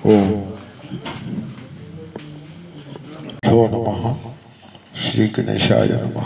ఓం భ్యో నమ శ్రీగణేశాయ నమ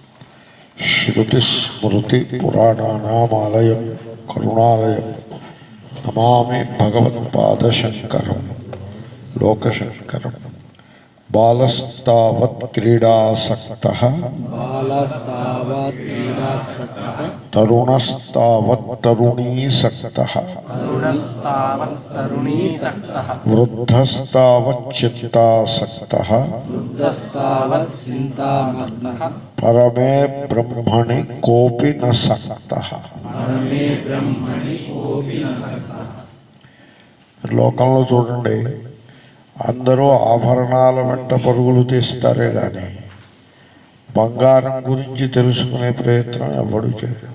శృతిస్మృతి పురాణానామాలయం కరుణాలయం నమామి భగవత్పాదశంకరం లోకశంకరం బాలస్తావత్ క్రీడాసక్త బాలస్తావత్ క్రీడాసక్తః తరుణస్తావత్ తరుణీసక్త తరుణస్తావత్ తరుణీసక్తః వృద్ధస్తావత్ చిత్తాసక్త వృద్ధస్తావత్ చింతాసక్తః పరమే బ్రహ్మణి కోపి న సక్త పరమే బ్రహ్మణి కోపి న సక్తః లోకంలో చూడండి అందరూ ఆభరణాల వెంట పరుగులు తీస్తారే కానీ బంగారం గురించి తెలుసుకునే ప్రయత్నం ఎవడు చేయడు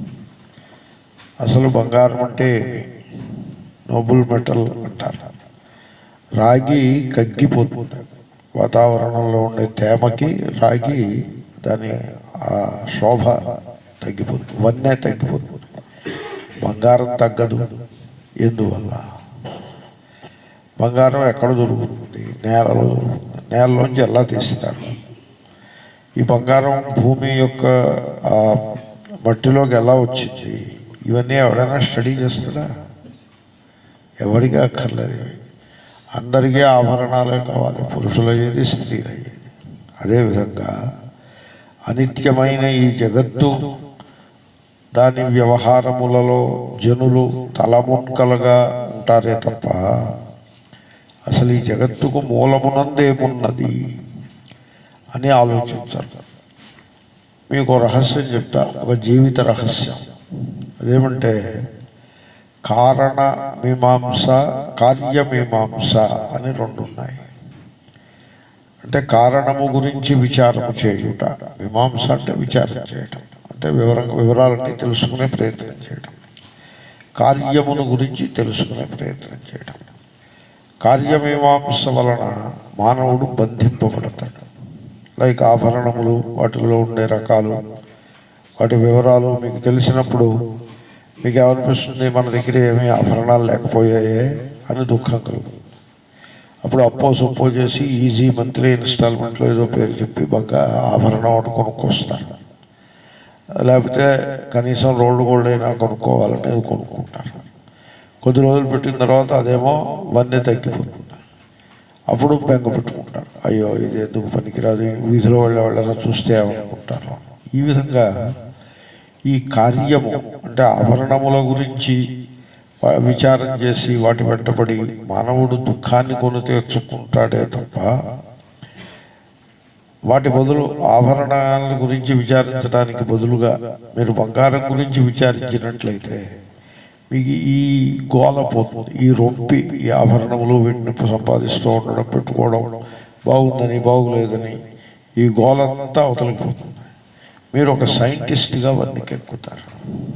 అసలు బంగారం అంటే ఏమి నోబుల్ మెటల్ అంటారు రాగి కగ్గిపోతుంది వాతావరణంలో ఉండే తేమకి రాగి దాని ఆ శోభ తగ్గిపోతుంది వన్నె తగ్గిపోతుంది బంగారం తగ్గదు ఎందువల్ల బంగారం ఎక్కడ దొరుకుతుంది నేలలో దొరుకుతుంది నేలలోంచి ఎలా తీస్తారు ఈ బంగారం భూమి యొక్క ఆ మట్టిలోకి ఎలా వచ్చింది ఇవన్నీ ఎవడైనా స్టడీ చేస్తాడా ఎవరికి అక్కర్లేదు ఇవి. అందరికీ ఆభరణాలే కావాలి పురుషులు అయ్యేది స్త్రీలు అయ్యేది అదేవిధంగా అనిత్యమైన ఈ జగత్తు దాని వ్యవహారములలో జనులు తలమున్కలుగా ఉంటారే తప్ప అసలు ఈ జగత్తుకు మూలమునందేమున్నది అని ఆలోచించారు మీకు ఒక రహస్యం చెప్తా ఒక జీవిత రహస్యం అదేమంటే కారణ మీమాంస కార్యమీమాంస అని రెండు ఉన్నాయి అంటే కారణము గురించి విచారము చేయుట మీమాంస అంటే విచారం చేయటం అంటే వివరంగా వివరాలన్నీ తెలుసుకునే ప్రయత్నం చేయడం కార్యమును గురించి తెలుసుకునే ప్రయత్నం చేయడం కార్యమీమాంస వలన మానవుడు బంధింపబడతాడు లైక్ ఆభరణములు వాటిలో ఉండే రకాలు వాటి వివరాలు మీకు తెలిసినప్పుడు మీకు ఏమనిపిస్తుంది మన దగ్గర ఏమీ ఆభరణాలు లేకపోయాయే అని దుఃఖం కలుగుతుంది అప్పుడు అప్పో సొప్పో చేసి ఈజీ మంత్లీ ఇన్స్టాల్మెంట్లో ఏదో పేరు చెప్పి బాగా ఆభరణం ఒకటి కొనుక్కొస్తారు లేకపోతే కనీసం రోడ్డు గోల్డ్ అయినా కొనుక్కోవాలని కొనుక్కుంటారు కొద్ది రోజులు పెట్టిన తర్వాత అదేమో వన్నీ తగ్గిపోతుంది అప్పుడు బెంగ పెట్టుకుంటారు అయ్యో ఇది ఎందుకు పనికిరాదు వీధిలో వాళ్ళ వాళ్ళని చూస్తే ఏమనుకుంటారు ఈ విధంగా ఈ కార్యము అంటే ఆభరణముల గురించి వా- విచారం చేసి వాటి వెంటబడి మానవుడు దుఃఖాన్ని కొని తెచ్చుకుంటాడే తప్ప వాటి బదులు ఆభరణాల గురించి విచారించడానికి బదులుగా మీరు బంగారం గురించి విచారించినట్లయితే మీకు ఈ గోల పోతుంది ఈ రొంపి ఈ ఆభరణములు వీటిని సంపాదిస్తూ ఉండడం పెట్టుకోవడం బాగుందని బాగులేదని ఈ గోలంతా అవతలికి పోతుంది మీరు ఒక సైంటిస్ట్గా వర్ణికెక్కుతారు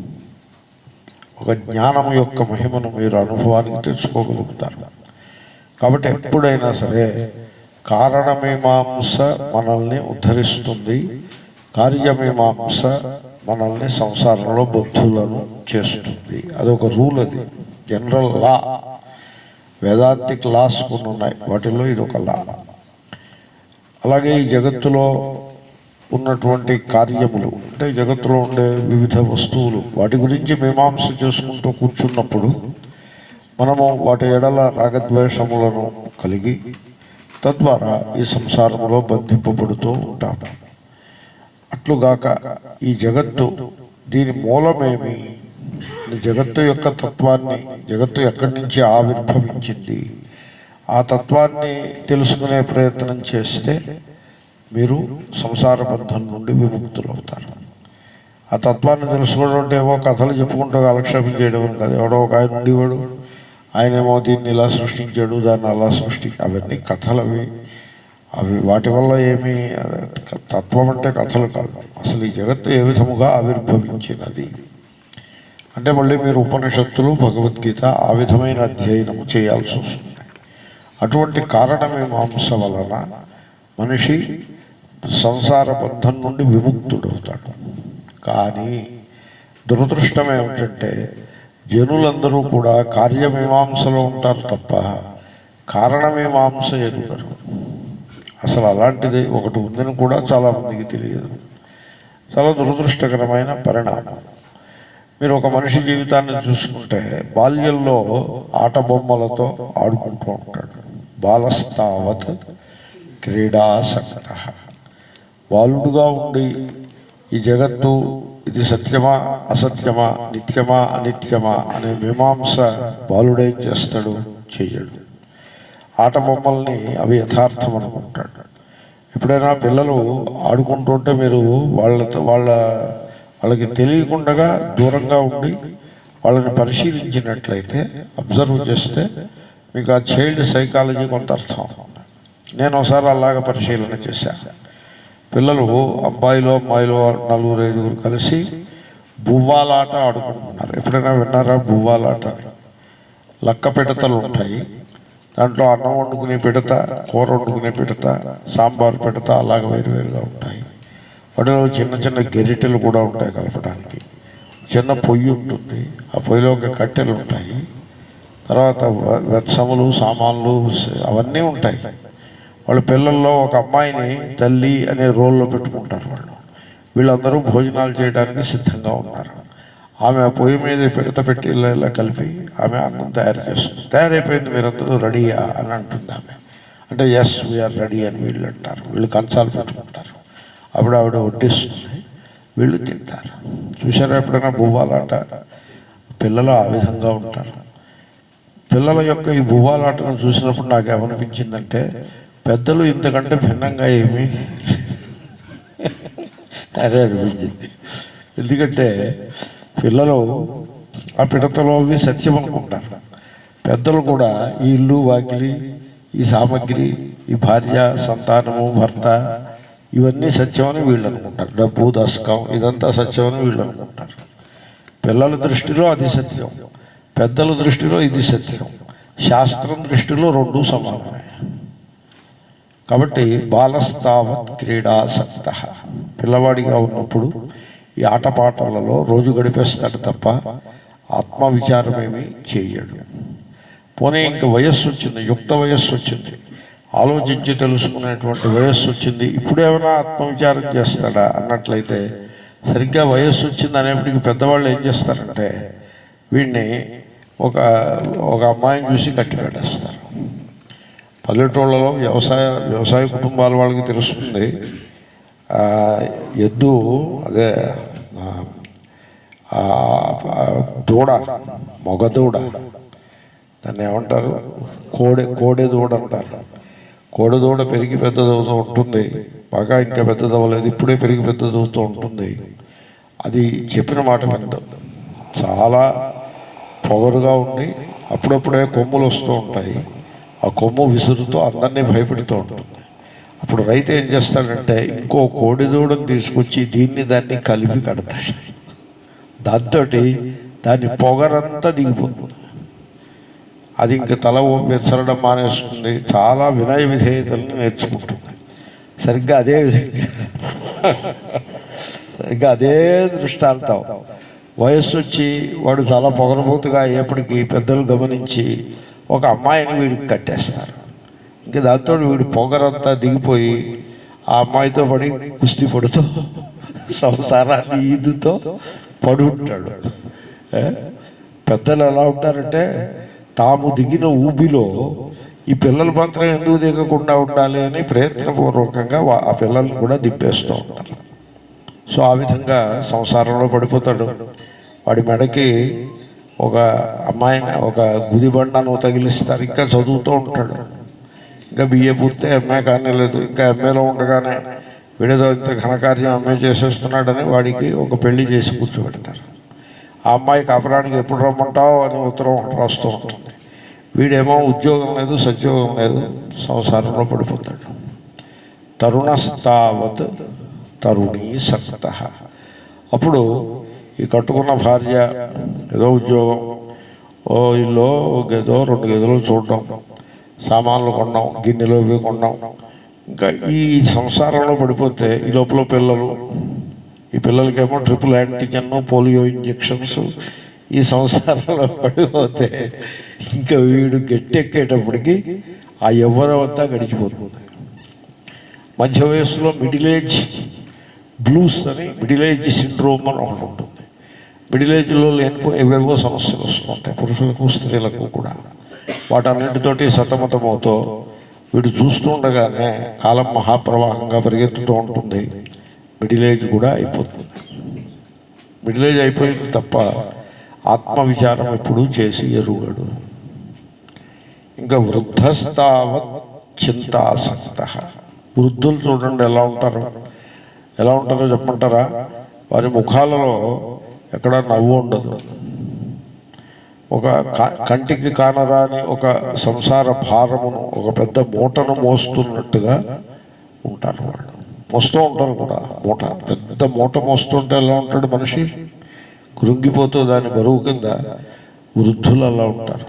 ఒక జ్ఞానం యొక్క మహిమను మీరు అనుభవానికి తెచ్చుకోగలుగుతారు కాబట్టి ఎప్పుడైనా సరే కారణమీమాంస మనల్ని ఉద్ధరిస్తుంది కార్యమీమాంస మనల్ని సంసారంలో బుద్ధులను చేస్తుంది అదొక రూల్ అది జనరల్ లా వేదాంతిక్ లాస్ కొన్ని ఉన్నాయి వాటిల్లో ఇది ఒక లా అలాగే ఈ జగత్తులో ఉన్నటువంటి కార్యములు అంటే జగత్తులో ఉండే వివిధ వస్తువులు వాటి గురించి మీమాంస చేసుకుంటూ కూర్చున్నప్పుడు మనము వాటి ఎడల రాగద్వేషములను కలిగి తద్వారా ఈ సంసారములో బంధింపబడుతూ ఉంటాము అట్లుగాక ఈ జగత్తు దీని మూలమేమి ఈ జగత్తు యొక్క తత్వాన్ని జగత్తు ఎక్కడి నుంచి ఆవిర్భవించింది ఆ తత్వాన్ని తెలుసుకునే ప్రయత్నం చేస్తే మీరు సంసార బంధం నుండి విముక్తులవుతారు ఆ తత్వాన్ని తెలుసుకోవడం అంటే ఏవో కథలు చెప్పుకుంటూ కాలక్షేపం చేయడం అని కాదు ఎవడో ఒక ఆయన ఉండేవాడు ఆయనేమో దీన్ని ఇలా సృష్టించాడు దాన్ని అలా సృష్టి అవన్నీ కథలు అవి అవి వాటి వల్ల ఏమీ అదే తత్వం అంటే కథలు కాదు అసలు ఈ జగత్తు ఏ విధముగా ఆవిర్భవించినది అంటే మళ్ళీ మీరు ఉపనిషత్తులు భగవద్గీత ఆ విధమైన అధ్యయనము చేయాల్సి వస్తుంది అటువంటి కారణమీమాంస వలన మనిషి సంసార బంధం నుండి విముక్తుడవుతాడు కానీ దురదృష్టం ఏమిటంటే జనులందరూ కూడా కార్యమీమాంసలో ఉంటారు తప్ప కారణమీమాంస ఎరుగరు అసలు అలాంటిది ఒకటి ఉందని కూడా చాలామందికి తెలియదు చాలా దురదృష్టకరమైన పరిణామం మీరు ఒక మనిషి జీవితాన్ని చూసుకుంటే బాల్యంలో ఆట బొమ్మలతో ఆడుకుంటూ ఉంటాడు బాలస్తావత్ క్రీడాసక్త బాలుడుగా ఉండి ఈ జగత్తు ఇది సత్యమా అసత్యమా నిత్యమా అనిత్యమా అనే మీమాంస బాలుడేం చేస్తాడు చెయ్యడు ఆట బొమ్మల్ని అవి యథార్థం అనుకుంటాడు ఎప్పుడైనా పిల్లలు ఆడుకుంటుంటే మీరు వాళ్ళతో వాళ్ళ వాళ్ళకి తెలియకుండా దూరంగా ఉండి వాళ్ళని పరిశీలించినట్లయితే అబ్జర్వ్ చేస్తే మీకు ఆ చైల్డ్ సైకాలజీ కొంత అర్థం అవుతుంది నేను ఒకసారి అలాగ పరిశీలన చేశాను పిల్లలు అబ్బాయిలు అమ్మాయిలు నలుగురు ఐదుగురు కలిసి బువ్వాలాట ఆడుకుంటున్నారు ఎప్పుడైనా విన్నారా బువ్వాలాట అని లక్క పిడతలు ఉంటాయి దాంట్లో అన్నం వండుకునే పిడత కూర వండుకునే పిడత సాంబార్ పిడత అలాగ వేరువేరుగా ఉంటాయి వాటిలో చిన్న చిన్న గెరిటెలు కూడా ఉంటాయి కలపడానికి చిన్న పొయ్యి ఉంటుంది ఆ పొయ్యిలో ఒక కట్టెలు ఉంటాయి తర్వాత వ- వెత్సములు సామాన్లు స- అవన్నీ ఉంటాయి వాళ్ళ పిల్లల్లో ఒక అమ్మాయిని తల్లి అనే రోల్లో పెట్టుకుంటారు వాళ్ళు వీళ్ళందరూ భోజనాలు చేయడానికి సిద్ధంగా ఉన్నారు ఆమె ఆ పొయ్యి మీద పిడత పెట్టి ఇలా ఇలా కలిపి ఆమె అన్నం తయారు చేస్తుంది తయారైపోయింది మీరందరూ రెడీయా అని అంటుంది ఆమె అంటే ఎస్ వీఆర్ రెడీ అని వీళ్ళు అంటారు వీళ్ళు కంచాలు పెట్టుకుంటారు అప్పుడు ఆవిడ వడ్డిస్తుంది వీళ్ళు తింటారు చూసారా ఎప్పుడైనా బువ్వాలాట పిల్లలు ఆ విధంగా ఉంటారు పిల్లల యొక్క ఈ బువ్వాలాటను చూసినప్పుడు నాకు ఏమనిపించిందంటే పెద్దలు ఇంతకంటే భిన్నంగా ఏమీ అదే అనిపించింది ఎందుకంటే పిల్లలు ఆ పిడతలో అవి సత్యం అనుకుంటారు పెద్దలు కూడా ఈ ఇల్లు వాకిలి ఈ సామగ్రి ఈ భార్య సంతానము భర్త ఇవన్నీ సత్యమని వీళ్ళు అనుకుంటారు డబ్బు దశకం ఇదంతా సత్యమని వీళ్ళు అనుకుంటారు పిల్లల దృష్టిలో అది సత్యం పెద్దల దృష్టిలో ఇది సత్యం శాస్త్రం దృష్టిలో రెండు సమానమే కాబట్టి బాలస్తావత్ క్రీడాసక్త పిల్లవాడిగా ఉన్నప్పుడు ఈ ఆటపాటలలో రోజు గడిపేస్తాడు తప్ప ఆత్మవిచారమేమీ చేయడు పోనీ ఇంక వయస్సు వచ్చింది యుక్త వయస్సు వచ్చింది ఆలోచించి తెలుసుకునేటువంటి వయస్సు వచ్చింది ఇప్పుడు ఏమైనా ఆత్మవిచారం చేస్తాడా అన్నట్లయితే సరిగ్గా వయస్సు వచ్చింది అనేప్పటికీ పెద్దవాళ్ళు ఏం చేస్తారంటే వీడిని ఒక ఒక అమ్మాయిని చూసి కట్టి పెట్టేస్తారు పల్లెటూళ్ళలో వ్యవసాయ వ్యవసాయ కుటుంబాల వాళ్ళకి తెలుస్తుంది ఆ, ఎద్దు అదే ఆ, ఆ, ఆ, దూడ మగ దూడ దాన్ని ఏమంటారు కోడె కోడె దూడ అంటారు కోడె దూడ పెరిగి పెద్దదవుతూ ఉంటుంది బాగా ఇంకా పెద్దదవ్వలేదు ఇప్పుడే పెరిగి పెద్దదవుతూ ఉంటుంది అది చెప్పిన మాట విందు చాలా పొగరుగా ఉండి అప్పుడప్పుడే కొమ్ములు వస్తూ ఉంటాయి ఆ కొమ్ము విసురుతూ అందరినీ భయపెడుతూ ఉంటుంది అప్పుడు రైతు ఏం చేస్తాడంటే ఇంకో కోడి దూడను తీసుకొచ్చి దీన్ని దాన్ని కలిపి కడతాడు దాంతో దాని పొగరంతా దిగిపోతుంది అది ఇంక తల విసరడం మానేస్తుంది చాలా వినయ విధేయతలను నేర్చుకుంటుంది సరిగ్గా అదే విధంగా సరిగ్గా అదే దృష్టాంతం వయస్సు వచ్చి వాడు చాలా పొగరబోతుగా అయ్యేప్పటికీ పెద్దలు గమనించి ఒక అమ్మాయిని వీడికి కట్టేస్తారు ఇంకా దాంతో వీడి పొగరంతా దిగిపోయి ఆ అమ్మాయితో పడి కుస్తీ పడుతూ సంసారాన్ని ఈదుతో పడి ఉంటాడు ఏ? పెద్దలు ఎలా ఉంటారంటే తాము దిగిన ఊబిలో ఈ పిల్లలు మాత్రం ఎందుకు దిగకుండా ఉండాలి అని ప్రయత్నపూర్వకంగా వా- ఆ పిల్లల్ని కూడా దింపేస్తూ ఉంటారు సో ఆ విధంగా సంసారంలో పడిపోతాడు వాడి మెడకి ఒక అమ్మాయిని ఒక గుదిబండను తగిలిస్తారు ఇంకా చదువుతూ ఉంటాడు ఇంకా బిఏ పూర్తి ఎంఏ కానీ లేదు ఇంకా ఎంఏలో ఉండగానే వీడేదో ఇంత ఘనకార్యం ఎంఏ చేసేస్తున్నాడని వాడికి ఒక పెళ్లి చేసి కూర్చోబెడతారు ఆ అమ్మాయి కాపురానికి ఎప్పుడు రమ్మంటావు అని ఉత్తరం ఒకటి రాస్తూ ఉంటుంది వీడేమో ఉద్యోగం లేదు సద్యోగం లేదు సంసారంలో పడిపోతాడు తరుణస్తావత్ తరుణీ సక్త అప్పుడు ఈ కట్టుకున్న భార్య ఏదో ఉద్యోగం ఓ ఇల్లు ఓ గదో రెండు గదులు చూడడం సామాన్లు కొన్నాం గిన్నెలు ఇవి కొన్నాం ఇంకా ఈ సంసారంలో పడిపోతే ఈ లోపల పిల్లలు ఈ పిల్లలకేమో ట్రిపుల్ యాంటీజన్ పోలియో ఇంజెక్షన్స్ ఈ సంసారంలో పడిపోతే ఇంకా వీడు గట్టెక్కేటప్పటికి ఆ యవ్వనం అంతా గడిచిపోతుంది మధ్య వయస్సులో మిడిల్ ఏజ్ బ్లూస్ అని మిడిల్ ఏజ్ సిండ్రోమ్ అని ఒకటి ఉంటుంది మిడిల్ ఏజ్లో లేనిపో ఏవేవో సమస్యలు వస్తుంటాయి పురుషులకు స్త్రీలకు కూడా వాటన్నిటితోటి సతమతమవుతూ వీడు చూస్తుండగానే కాలం మహాప్రవాహంగా పరిగెత్తుతూ ఉంటుంది మిడిల్ ఏజ్ కూడా అయిపోతుంది మిడిల్ ఏజ్ అయిపోయింది తప్ప ఆత్మవిచారం ఎప్పుడూ చేసి ఎరుగడు ఇంకా వృద్ధస్తావత్ చింతాసక్త వృద్ధులు చూడండి ఎలా ఉంటారు ఎలా ఉంటారో చెప్పమంటారా వారి ముఖాలలో ఎక్కడ నవ్వు ఉండదు ఒక క- కంటికి కానరాని ఒక సంసార భారమును ఒక పెద్ద మూటను మోస్తున్నట్టుగా ఉంటారు వాళ్ళు మోస్తూ ఉంటారు కూడా మూట పెద్ద మూట మోస్తుంటే ఎలా ఉంటాడు మనిషి కృంగిపోతూ దాని బరువు కింద వృద్ధులు అలా ఉంటారు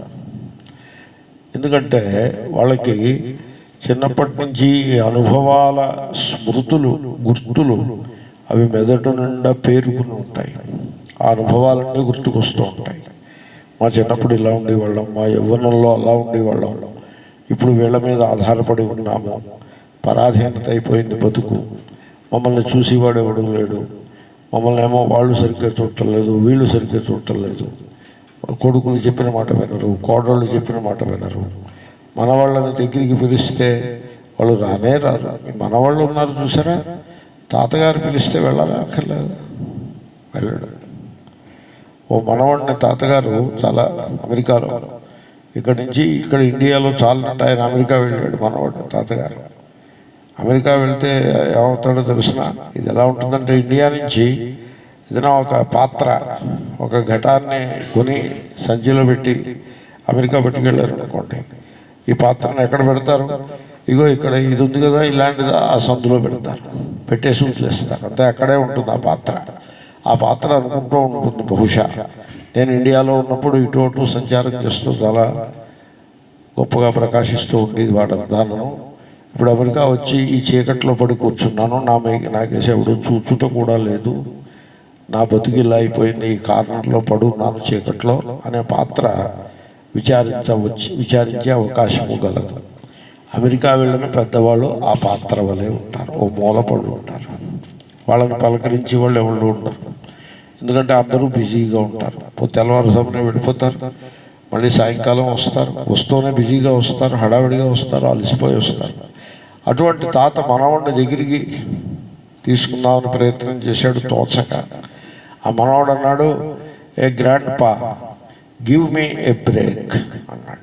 ఎందుకంటే వాళ్ళకి చిన్నప్పటి నుంచి ఈ అనుభవాల స్మృతులు గుర్తులు అవి మెదడు నిండా పేరుకుని ఉంటాయి ఆ అనుభవాలన్నీ గుర్తుకొస్తూ ఉంటాయి మా చిన్నప్పుడు ఇలా ఉండేవాళ్ళం మా యవ్వనంలో అలా ఉండేవాళ్ళం ఇప్పుడు వీళ్ళ మీద ఆధారపడి ఉన్నాము పరాధీనత అయిపోయింది బతుకు మమ్మల్ని చూసేవాడు ఎవడు లేడు మమ్మల్ని ఏమో వాళ్ళు సరిగ్గా చూడటం లేదు వీళ్ళు సరిగ్గా చూడటం లేదు కొడుకులు చెప్పిన మాట వినరు కోడళ్ళు చెప్పిన మాట వినరు మనవాళ్ళని దగ్గరికి పిలిస్తే వాళ్ళు రానే రారు ఈ మనవాళ్ళు ఉన్నారు చూసారా తాతగారు పిలిస్తే వెళ్ళాలా అక్కర్లేదు వెళ్ళడు ఓ మనవాడిని తాతగారు చాలా అమెరికాలో ఇక్కడి నుంచి ఇక్కడ ఇండియాలో చాలంటే ఆయన అమెరికా వెళ్ళాడు మనవాడు తాతగారు అమెరికా వెళ్తే ఏమవుతాడో తెలిసిన ఇది ఎలా ఉంటుందంటే ఇండియా నుంచి ఏదైనా ఒక పాత్ర ఒక ఘటాన్ని కొని సంచిలో పెట్టి అమెరికా పట్టుకెళ్ళారు అనుకోండి ఈ పాత్రను ఎక్కడ పెడతారు ఇగో ఇక్కడ ఇది ఉంది కదా ఇలాంటిది ఆ సందులో పెడతారు పెట్టేసి వదిలేస్తారు అంతే అక్కడే ఉంటుంది ఆ పాత్ర ఆ పాత్ర అనుకుంటూ ఉంటుంది బహుశా నేను ఇండియాలో ఉన్నప్పుడు ఇటు అటు సంచారం చేస్తూ చాలా గొప్పగా ప్రకాశిస్తూ ఉండేది వాడు దానను ఇప్పుడు అమెరికా వచ్చి ఈ చీకట్లో పడి కూర్చున్నాను నా మే నాకేసి ఎవడు చూచుట కూడా లేదు నా బతుకు ఇలా అయిపోయింది ఈ కార్నర్లో పడున్నాను చీకట్లో అనే పాత్ర విచారించవచ్చు విచారించే అవకాశము గలదు అమెరికా వెళ్ళిన పెద్దవాళ్ళు ఆ పాత్ర వలె ఉంటారు ఓ మూలపడి ఉంటారు వాళ్ళని పలకరించి వాళ్ళు ఎవరు ఉండరు ఎందుకంటే అందరూ బిజీగా ఉంటారు పో తెల్లవారుజామునే వెళ్ళిపోతారు మళ్ళీ సాయంకాలం వస్తారు వస్తూనే బిజీగా వస్తారు హడావిడిగా వస్తారు అలసిపోయి వస్తారు అటువంటి తాత మనవాడిని దగ్గరికి తీసుకుందామని ప్రయత్నం చేశాడు తోచక ఆ మనవాడు అన్నాడు a grandpa give me a break అన్నాడు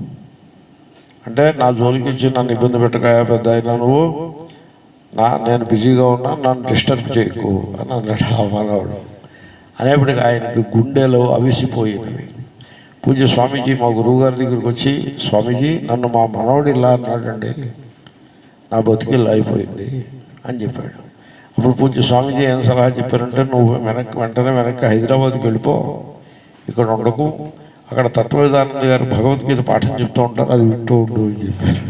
అంటే నా జోలికి వచ్చి నన్ను ఇబ్బంది పెట్టకాయా పెద్ద అయినా నువ్వు నా నేను బిజీగా ఉన్నా నన్ను డిస్టర్బ్ చేయకు అని అన్నాడు ఆ మనవాడు అనేప్పటికీ ఆయనకి గుండెలో అవిసిపోయినవి పూజ్య స్వామీజీ మా గురువుగారి దగ్గరికి వచ్చి స్వామీజీ నన్ను మా మనవడు ఇలా అన్నాడండి నా బతుకు ఇలా అయిపోయింది అని చెప్పాడు అప్పుడు పూజ్య స్వామీజీ ఏం సలహా చెప్పారంటే నువ్వు వెనక్కి వెంటనే వెనక్కి హైదరాబాద్కి వెళ్ళిపో ఇక్కడ ఉండకు అక్కడ తత్వవిధానంద గారు భగవద్గీత పాఠం చెప్తూ ఉంటారు అది వింటూ ఉండు అని చెప్పారు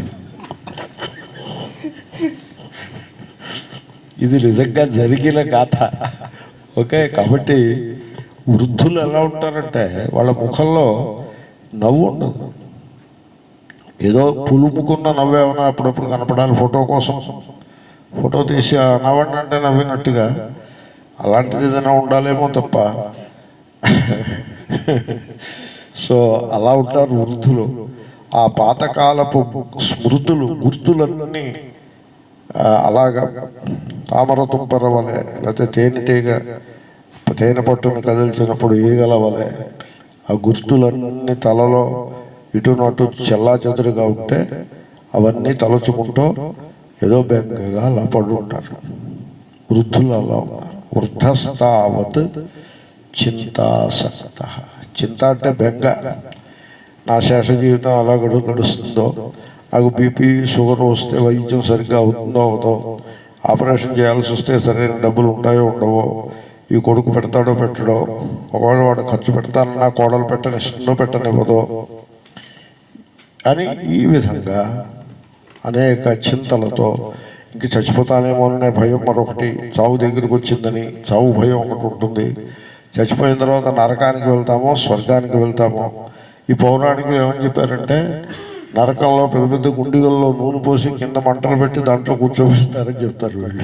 ఇది నిజంగా జరిగిన గాథ ఓకే కాబట్టి వృద్ధులు ఎలా ఉంటారంటే వాళ్ళ ముఖంలో నవ్వు ఉండదు ఏదో పులుపుకున్న నవ్వేమన్నా అప్పుడప్పుడు కనపడాలి ఫోటో కోసం ఫోటో తీసి ఆ నవ్వండి అంటే నవ్వినట్టుగా అలాంటిది ఏదైనా ఉండాలేమో తప్ప సో అలా ఉంటారు వృద్ధులు ఆ పాతకాలపు స్మృతులు గుర్తులన్నీ ఆ, అలాగా తామర తుంపర వలె లేకపోతే తేనెటీగ తేనె పట్టును కదిల్చినప్పుడు ఈగల వలె ఆ గుర్తులన్నీ తలలో ఇటు నటు చెల్లా చెదురుగా ఉంటే అవన్నీ తలుచుకుంటూ ఏదో బెంగగా అలా పడి ఉంటారు వృద్ధులు అలా ఉన్నారు వృద్ధస్థావత్ చింతాసక్త చింత అంటే బెంగ నా శేష జీవితం అలా గడు గడుస్తుందో నాకు బీపీ షుగర్ వస్తే వైద్యం సరిగ్గా అవుతుందో అవుదో ఆపరేషన్ చేయాల్సి వస్తే సరైన డబ్బులు ఉంటాయో ఉండవో ఈ కొడుకు పెడతాడో పెట్టడో ఒకవేళ వాడు ఖర్చు పెడతానన్నా కోడలు పెట్టనిస్తుందో పెట్టనివ్వదో అని ఈ విధంగా అనేక చింతలతో ఇంక చచ్చిపోతానేమోననే భయం మరొకటి చావు దగ్గరికి వచ్చిందని చావు భయం ఒకటి ఉంటుంది చచ్చిపోయిన తర్వాత నరకానికి వెళ్తామో స్వర్గానికి వెళ్తామో ఈ పౌరాణికులు ఏమని చెప్పారంటే నరకంలో పెద్ద పెద్ద గుండిగల్లో నూనె పోసి కింద మంటలు పెట్టి దాంట్లో కూర్చోబెడతారని చెప్తారు వీళ్ళు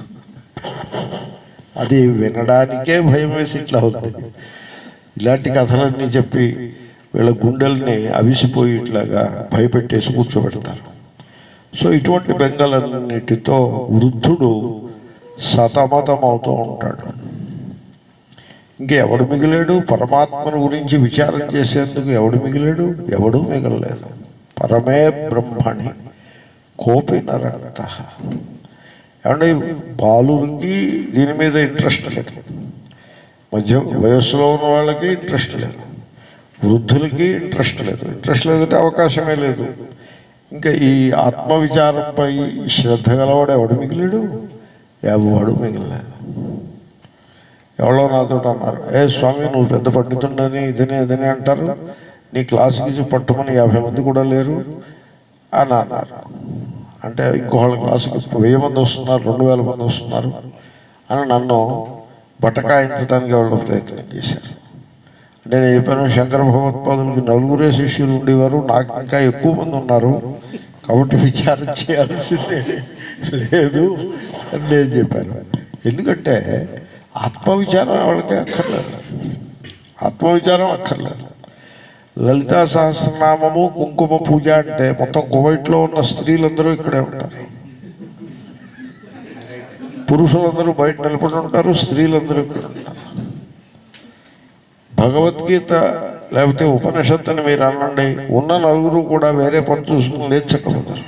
అది వినడానికే భయం వేసి ఇట్లా అవుతుంది ఇలాంటి కథలన్నీ చెప్పి వీళ్ళ గుండెల్ని అవిసిపోయి ఇట్లాగా భయపెట్టేసి కూర్చోబెడతారు సో ఇటువంటి బెంగలన్నిటితో వృద్ధుడు సతమతమవుతూ ఉంటాడు ఇంకెవడు మిగిలాడు పరమాత్మను గురించి విచారం చేసేందుకు ఎవడు మిగిలాడు ఎవడూ మిగలలేదు పరమే బ్రహ్మణి కోపి నరంత ఏమంటే బాలురికి దీని మీద ఇంట్రెస్ట్ లేదు మధ్య వయస్సులో ఉన్న వాళ్ళకి ఇంట్రెస్ట్ లేదు వృద్ధులకి ఇంట్రెస్ట్ లేదు ఇంట్రెస్ట్ లేదంటే అవకాశమే లేదు ఇంకా ఈ ఆత్మవిచారంపై శ్రద్ధ గలవాడు ఎవడు మిగిలాడు ఎవడు మిగిలినాడు ఎవరో నాతో అన్నారు ఏ స్వామి నువ్వు పెద్ద పండితుండని ఇదని ఇదని అంటారు నీ క్లాసుకి పట్టుమని యాభై మంది కూడా లేరు అని అన్నారు అంటే ఇంకొకళ్ళ క్లాసుకి వెయ్యి మంది వస్తున్నారు రెండు వేల మంది వస్తున్నారు అని నన్ను బట్టకాయించడానికి వాళ్ళు ప్రయత్నం చేశారు అంటే నేను చెప్పాను శంకర భగవత్పాదులకి నలుగురే శిష్యులు ఉండేవారు నాకు ఇంకా ఎక్కువ మంది ఉన్నారు కాబట్టి విచారం చేయాల్సిందే లేదు అని నేను చెప్పాను ఎందుకంటే ఆత్మవిచారం వాళ్ళకి అక్కర్లేదు ఆత్మవిచారం అక్కర్లేదు లలితా సహస్రనామము కుంకుమ పూజ అంటే మొత్తం కువైట్లో ఉన్న స్త్రీలందరూ ఇక్కడే ఉంటారు పురుషులందరూ బయట నిలబడి ఉంటారు స్త్రీలందరూ ఇక్కడ ఉంటారు భగవద్గీత లేకపోతే ఉపనిషత్తు అని మీరు అనండి ఉన్న నలుగురు కూడా వేరే పని చూసుకుని లేచకపోతారు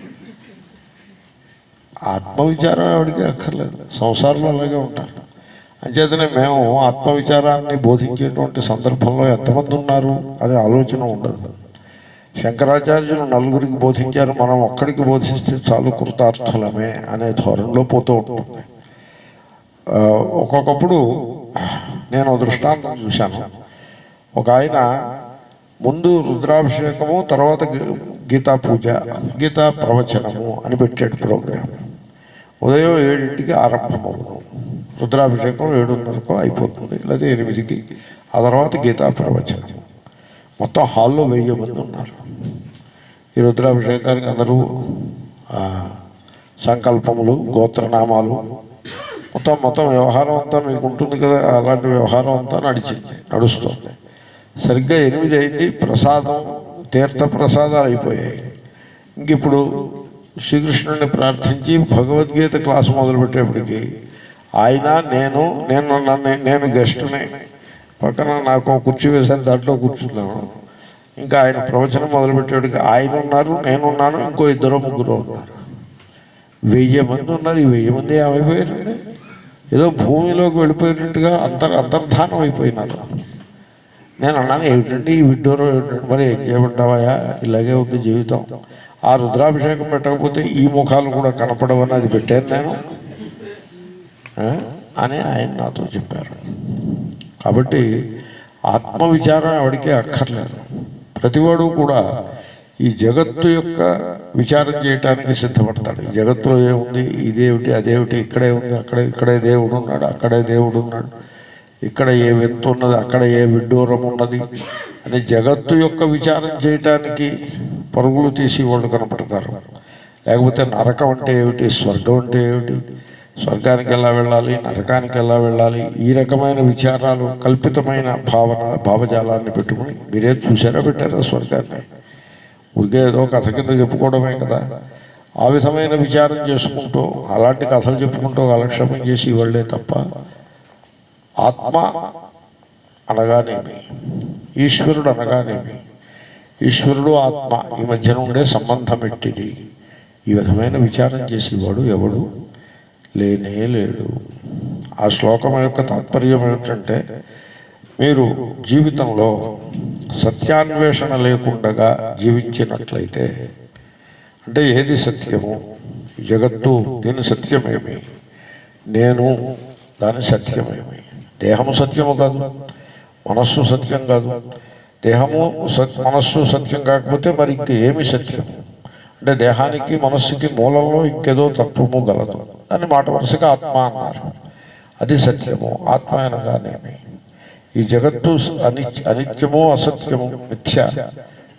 ఆత్మవిచారం ఎవరికి అక్కర్లేదు సంసారంలో అలాగే ఉంటారు అంచేతనే మేము ఆత్మవిచారాన్ని బోధించేటువంటి సందర్భంలో ఎంతమంది ఉన్నారు అనే ఆలోచన ఉండదు శంకరాచార్యులు నలుగురికి బోధించారు మనం ఒక్కడికి బోధిస్తే చాలు కృతార్థులమే అనే ధోరణిలో పోతూ ఉంటుంది ఆ, ఒక్కొక్కప్పుడు నేను ఓ దృష్టాంతం చూశాను ఒక ఆయన ముందు రుద్రాభిషేకము తర్వాత గీ- గీతా పూజ గీతా ప్రవచనము అని పెట్టాడు ప్రోగ్రాం ఉదయం ఏడింటికి ఆరంభమవును రుద్రాభిషేకం ఏడున్నరకు అయిపోతుంది లేదా ఎనిమిదికి ఆ తర్వాత గీతా ప్రవచనము మొత్తం హాల్లో వెయ్యి మంది ఉన్నారు ఈ రుద్రాభిషేకానికి అందరూ ఆ, సంకల్పములు గోత్రనామాలు మొత్తం మొత్తం వ్యవహారం అంతా మీకు ఉంటుంది కదా అలాంటి వ్యవహారం అంతా నడిచింది నడుస్తుంది సరిగ్గా ఎనిమిది అయింది ప్రసాదం తీర్థ ప్రసాదాలు అయిపోయాయి ఇంక ఇప్పుడు శ్రీకృష్ణుడిని ప్రార్థించి భగవద్గీత క్లాసు మొదలుపెట్టేప్పటికి ఆయన నేను నేను నన్ను నేను గెస్ట్ని పక్కన నాకు ఒక కుర్చీ వేశాను దాంట్లో కూర్చున్నాను ఇంకా ఆయన ప్రవచనం మొదలుపెట్టేటికి ఆయన ఉన్నారు నేనున్నాను ఇంకో ఇద్దరు ముగ్గురు ఉన్నారు వెయ్యి మంది ఉన్నారు ఈ వెయ్యి మంది ఏమైపోయారండి ఏదో భూమిలోకి వెళ్ళిపోయినట్టుగా అంతర్ అంతర్ధానం అయిపోయినారు నేను అన్నాను ఏమిటండి ఈ విడ్డూరం ఏమిటండి మరి ఏం చేయమంటావా ఇలాగే ఉంది జీవితం ఆ రుద్రాభిషేకం పెట్టకపోతే ఈ ముఖాలు కూడా కనపడవని అది పెట్టాను నేను ఆ? అని ఆయన నాతో చెప్పారు కాబట్టి ఆత్మవిచారం ఎవరికీ అక్కర్లేదు ప్రతివాడు కూడా ఈ జగత్తు యొక్క విచారం చేయటానికి సిద్ధపడతాడు ఈ జగత్తులో ఏముంది ఇదేమిటి అదేమిటి ఇక్కడే ఉంది అక్కడే ఇక్కడే దేవుడు ఉన్నాడు అక్కడే దేవుడు ఉన్నాడు ఇక్కడ ఏ వింత ఉన్నది అక్కడ ఏ విడ్డూరం ఉన్నది అని జగత్తు యొక్క విచారం చేయటానికి పరుగులు తీసి వాళ్ళు కనపడతారు లేకపోతే నరకం అంటే ఏమిటి స్వర్గం అంటే ఏమిటి స్వర్గానికి ఎలా వెళ్ళాలి నరకానికి ఎలా వెళ్ళాలి ఈ రకమైన విచారాలు కల్పితమైన భావన భావజాలాన్ని పెట్టుకుని మీరే చూసారా పెట్టారా స్వర్గాన్ని ఊరికే ఏదో కథ కింద చెప్పుకోవడమే కదా ఆ విధమైన విచారం చేసుకుంటూ అలాంటి కథలు చెప్పుకుంటూ కాలక్షేపం చేసి ఇవ్వలే తప్ప ఆత్మ అనగానేమి ఈశ్వరుడు అనగానేమి ఈశ్వరుడు ఆత్మ ఈ మధ్యన ఉండే సంబంధం ఎట్టిది ఈ విధమైన విచారం చేసేవాడు ఎవడు లేనే లేడు ఆ శ్లోకం యొక్క తాత్పర్యం ఏమిటంటే మీరు జీవితంలో సత్యాన్వేషణ లేకుండగా జీవించినట్లయితే అంటే ఏది సత్యము ఈ జగత్తు దీని సత్యమేమి నేను దాని సత్యమేమి దేహము సత్యము కాదు మనస్సు సత్యం కాదు దేహము సత్ మనస్సు సత్యం కాకపోతే మరి ఇంక ఏమి సత్యము అంటే దేహానికి మనస్సుకి మూలంలో ఇంకేదో తత్వము గలదు అని మాట వరుసగా ఆత్మ అన్నారు అది సత్యము ఆత్మ అనగానేమి ఈ జగత్తు అనిత్య అనిత్యము అసత్యము మిథ్య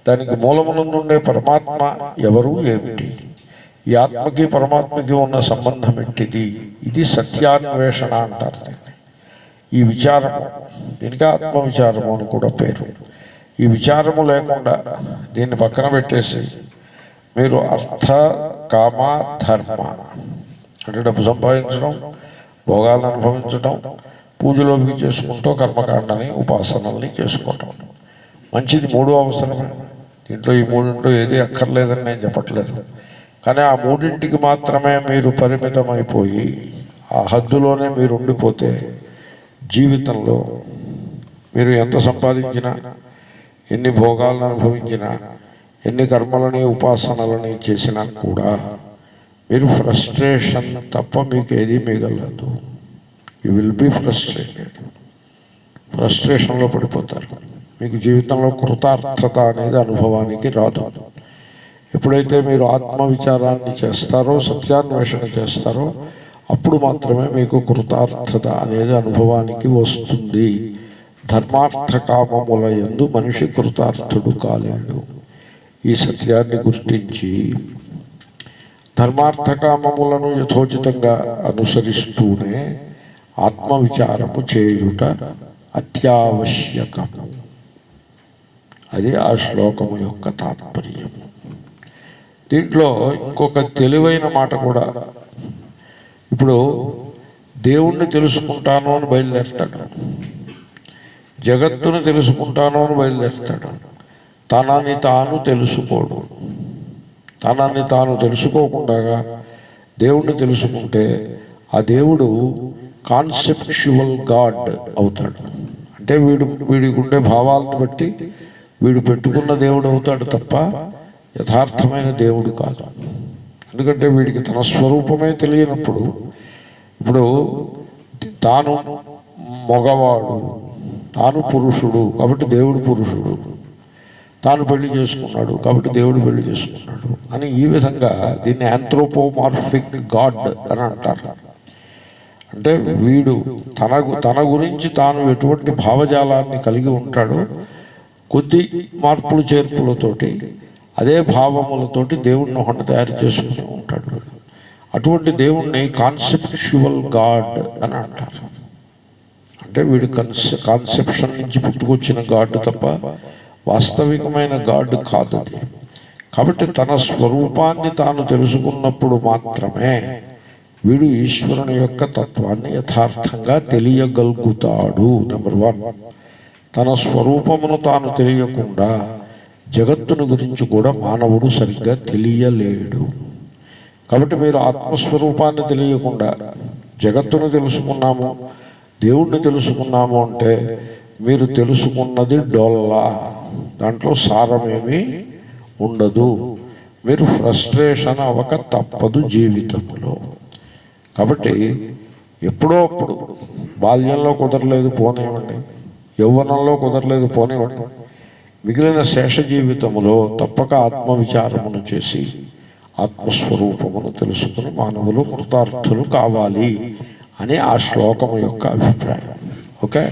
దానికి మూలమునందుండే పరమాత్మ ఎవరు ఏమిటి ఈ ఆత్మకి పరమాత్మకి ఉన్న సంబంధం ఏంటిది ఇది సత్యాన్వేషణ అంటారు దీన్ని ఈ విచారము దీనికి ఆత్మ విచారము అని కూడా పేరు ఈ విచారము లేకుండా దీన్ని పక్కన పెట్టేసి మీరు అర్థ కామ ధర్మ అంటే డబ్బు సంపాదించడం భోగాలను అనుభవించడం పూజలో అవి చేసుకుంటూ కర్మకాండని ఉపాసనల్ని చేసుకోవటం మంచిది మూడో అవసరమే దీంట్లో ఈ మూడింట్లో ఏది అక్కర్లేదని నేను చెప్పట్లేదు కానీ ఆ మూడింటికి మాత్రమే మీరు పరిమితమైపోయి ఆ హద్దులోనే మీరు ఉండిపోతే జీవితంలో మీరు ఎంత సంపాదించినా ఎన్ని భోగాలను అనుభవించినా ఎన్ని కర్మలని ఉపాసనలని చేసినా కూడా మీరు ఫ్రస్ట్రేషన్ తప్ప మీకు ఏది మిగలదు యూ విల్ బీ ఫ్రస్ట్రేటెడ్ ఫ్రస్ట్రేషన్లో పడిపోతారు మీకు జీవితంలో కృతార్థత అనేది అనుభవానికి రాదు ఎప్పుడైతే మీరు ఆత్మవిచారాన్ని చేస్తారో సత్యాన్వేషణ చేస్తారో అప్పుడు మాత్రమే మీకు కృతార్థత అనేది అనుభవానికి వస్తుంది ధర్మార్థ కామముల యందు మనిషి కృతార్థుడు కాలేడు ఈ సత్యాన్ని గుర్తించి ధర్మార్థ కామములను యథోచితంగా అనుసరిస్తూనే ఆత్మవిచారము చేయుట అత్యావశ్యకము అది ఆ శ్లోకము యొక్క తాత్పర్యము దీంట్లో ఇంకొక తెలివైన మాట కూడా ఇప్పుడు దేవుణ్ణి తెలుసుకుంటాను అని బయలుదేరుతాడు జగత్తును తెలుసుకుంటాను అని బయలుదేరుతాడు తనని తాను తెలుసుకోడు తనని తాను తెలుసుకోకుండా దేవుణ్ణి తెలుసుకుంటే ఆ దేవుడు కాన్సెప్చువల్ గాడ్ అవుతాడు అంటే వీడు వీడికి ఉండే భావాలను బట్టి వీడు పెట్టుకున్న దేవుడు అవుతాడు తప్ప యథార్థమైన దేవుడు కాదు ఎందుకంటే వీడికి తన స్వరూపమే తెలియనప్పుడు ఇప్పుడు తాను మగవాడు తాను పురుషుడు కాబట్టి దేవుడు పురుషుడు తాను పెళ్లి చేసుకున్నాడు కాబట్టి దేవుడు పెళ్లి చేసుకున్నాడు అని ఈ విధంగా దీన్ని ఆంథ్రోపోమార్ఫిక్ గాడ్ అని అంటారు అంటే వీడు తన గు- తన గురించి తాను ఎటువంటి భావజాలాన్ని కలిగి ఉంటాడో కొద్ది మార్పులు చేర్పులతోటి అదే భావములతోటి దేవుడిని ఒకటి తయారు చేసుకుని ఉంటాడు వీడు అటువంటి దేవుణ్ణి కాన్సెప్చువల్ గాడ్ అని అంటారు అంటే వీడు కన్సె కాన్సెప్షన్ నుంచి పుట్టుకొచ్చిన గాడ్ తప్ప వాస్తవికమైన గాడ్ కాదు అది కాబట్టి తన స్వరూపాన్ని తాను తెలుసుకున్నప్పుడు మాత్రమే వీడు ఈశ్వరుని యొక్క తత్వాన్ని యథార్థంగా తెలియగలుగుతాడు నెంబర్ వన్ తన స్వరూపమును తాను తెలియకుండా జగత్తుని గురించి కూడా మానవుడు సరిగ్గా తెలియలేడు కాబట్టి మీరు ఆత్మస్వరూపాన్ని తెలియకుండా జగత్తును తెలుసుకున్నాము దేవుణ్ణి తెలుసుకున్నాము అంటే మీరు తెలుసుకున్నది డొల్లా దాంట్లో సారమేమీ ఉండదు మీరు ఫ్రస్ట్రేషన్ అవ్వక తప్పదు జీవితంలో కాబట్టి ఎప్పుడో అప్పుడు బాల్యంలో కుదరలేదు పోనివ్వండి యౌవనంలో కుదరలేదు పోనివ్వండి మిగిలిన శేష జీవితములో తప్పక ఆత్మవిచారమును చేసి ఆత్మస్వరూపమును తెలుసుకుని మానవులు కృతార్థులు కావాలి అని ఆ శ్లోకము యొక్క అభిప్రాయం ఓకే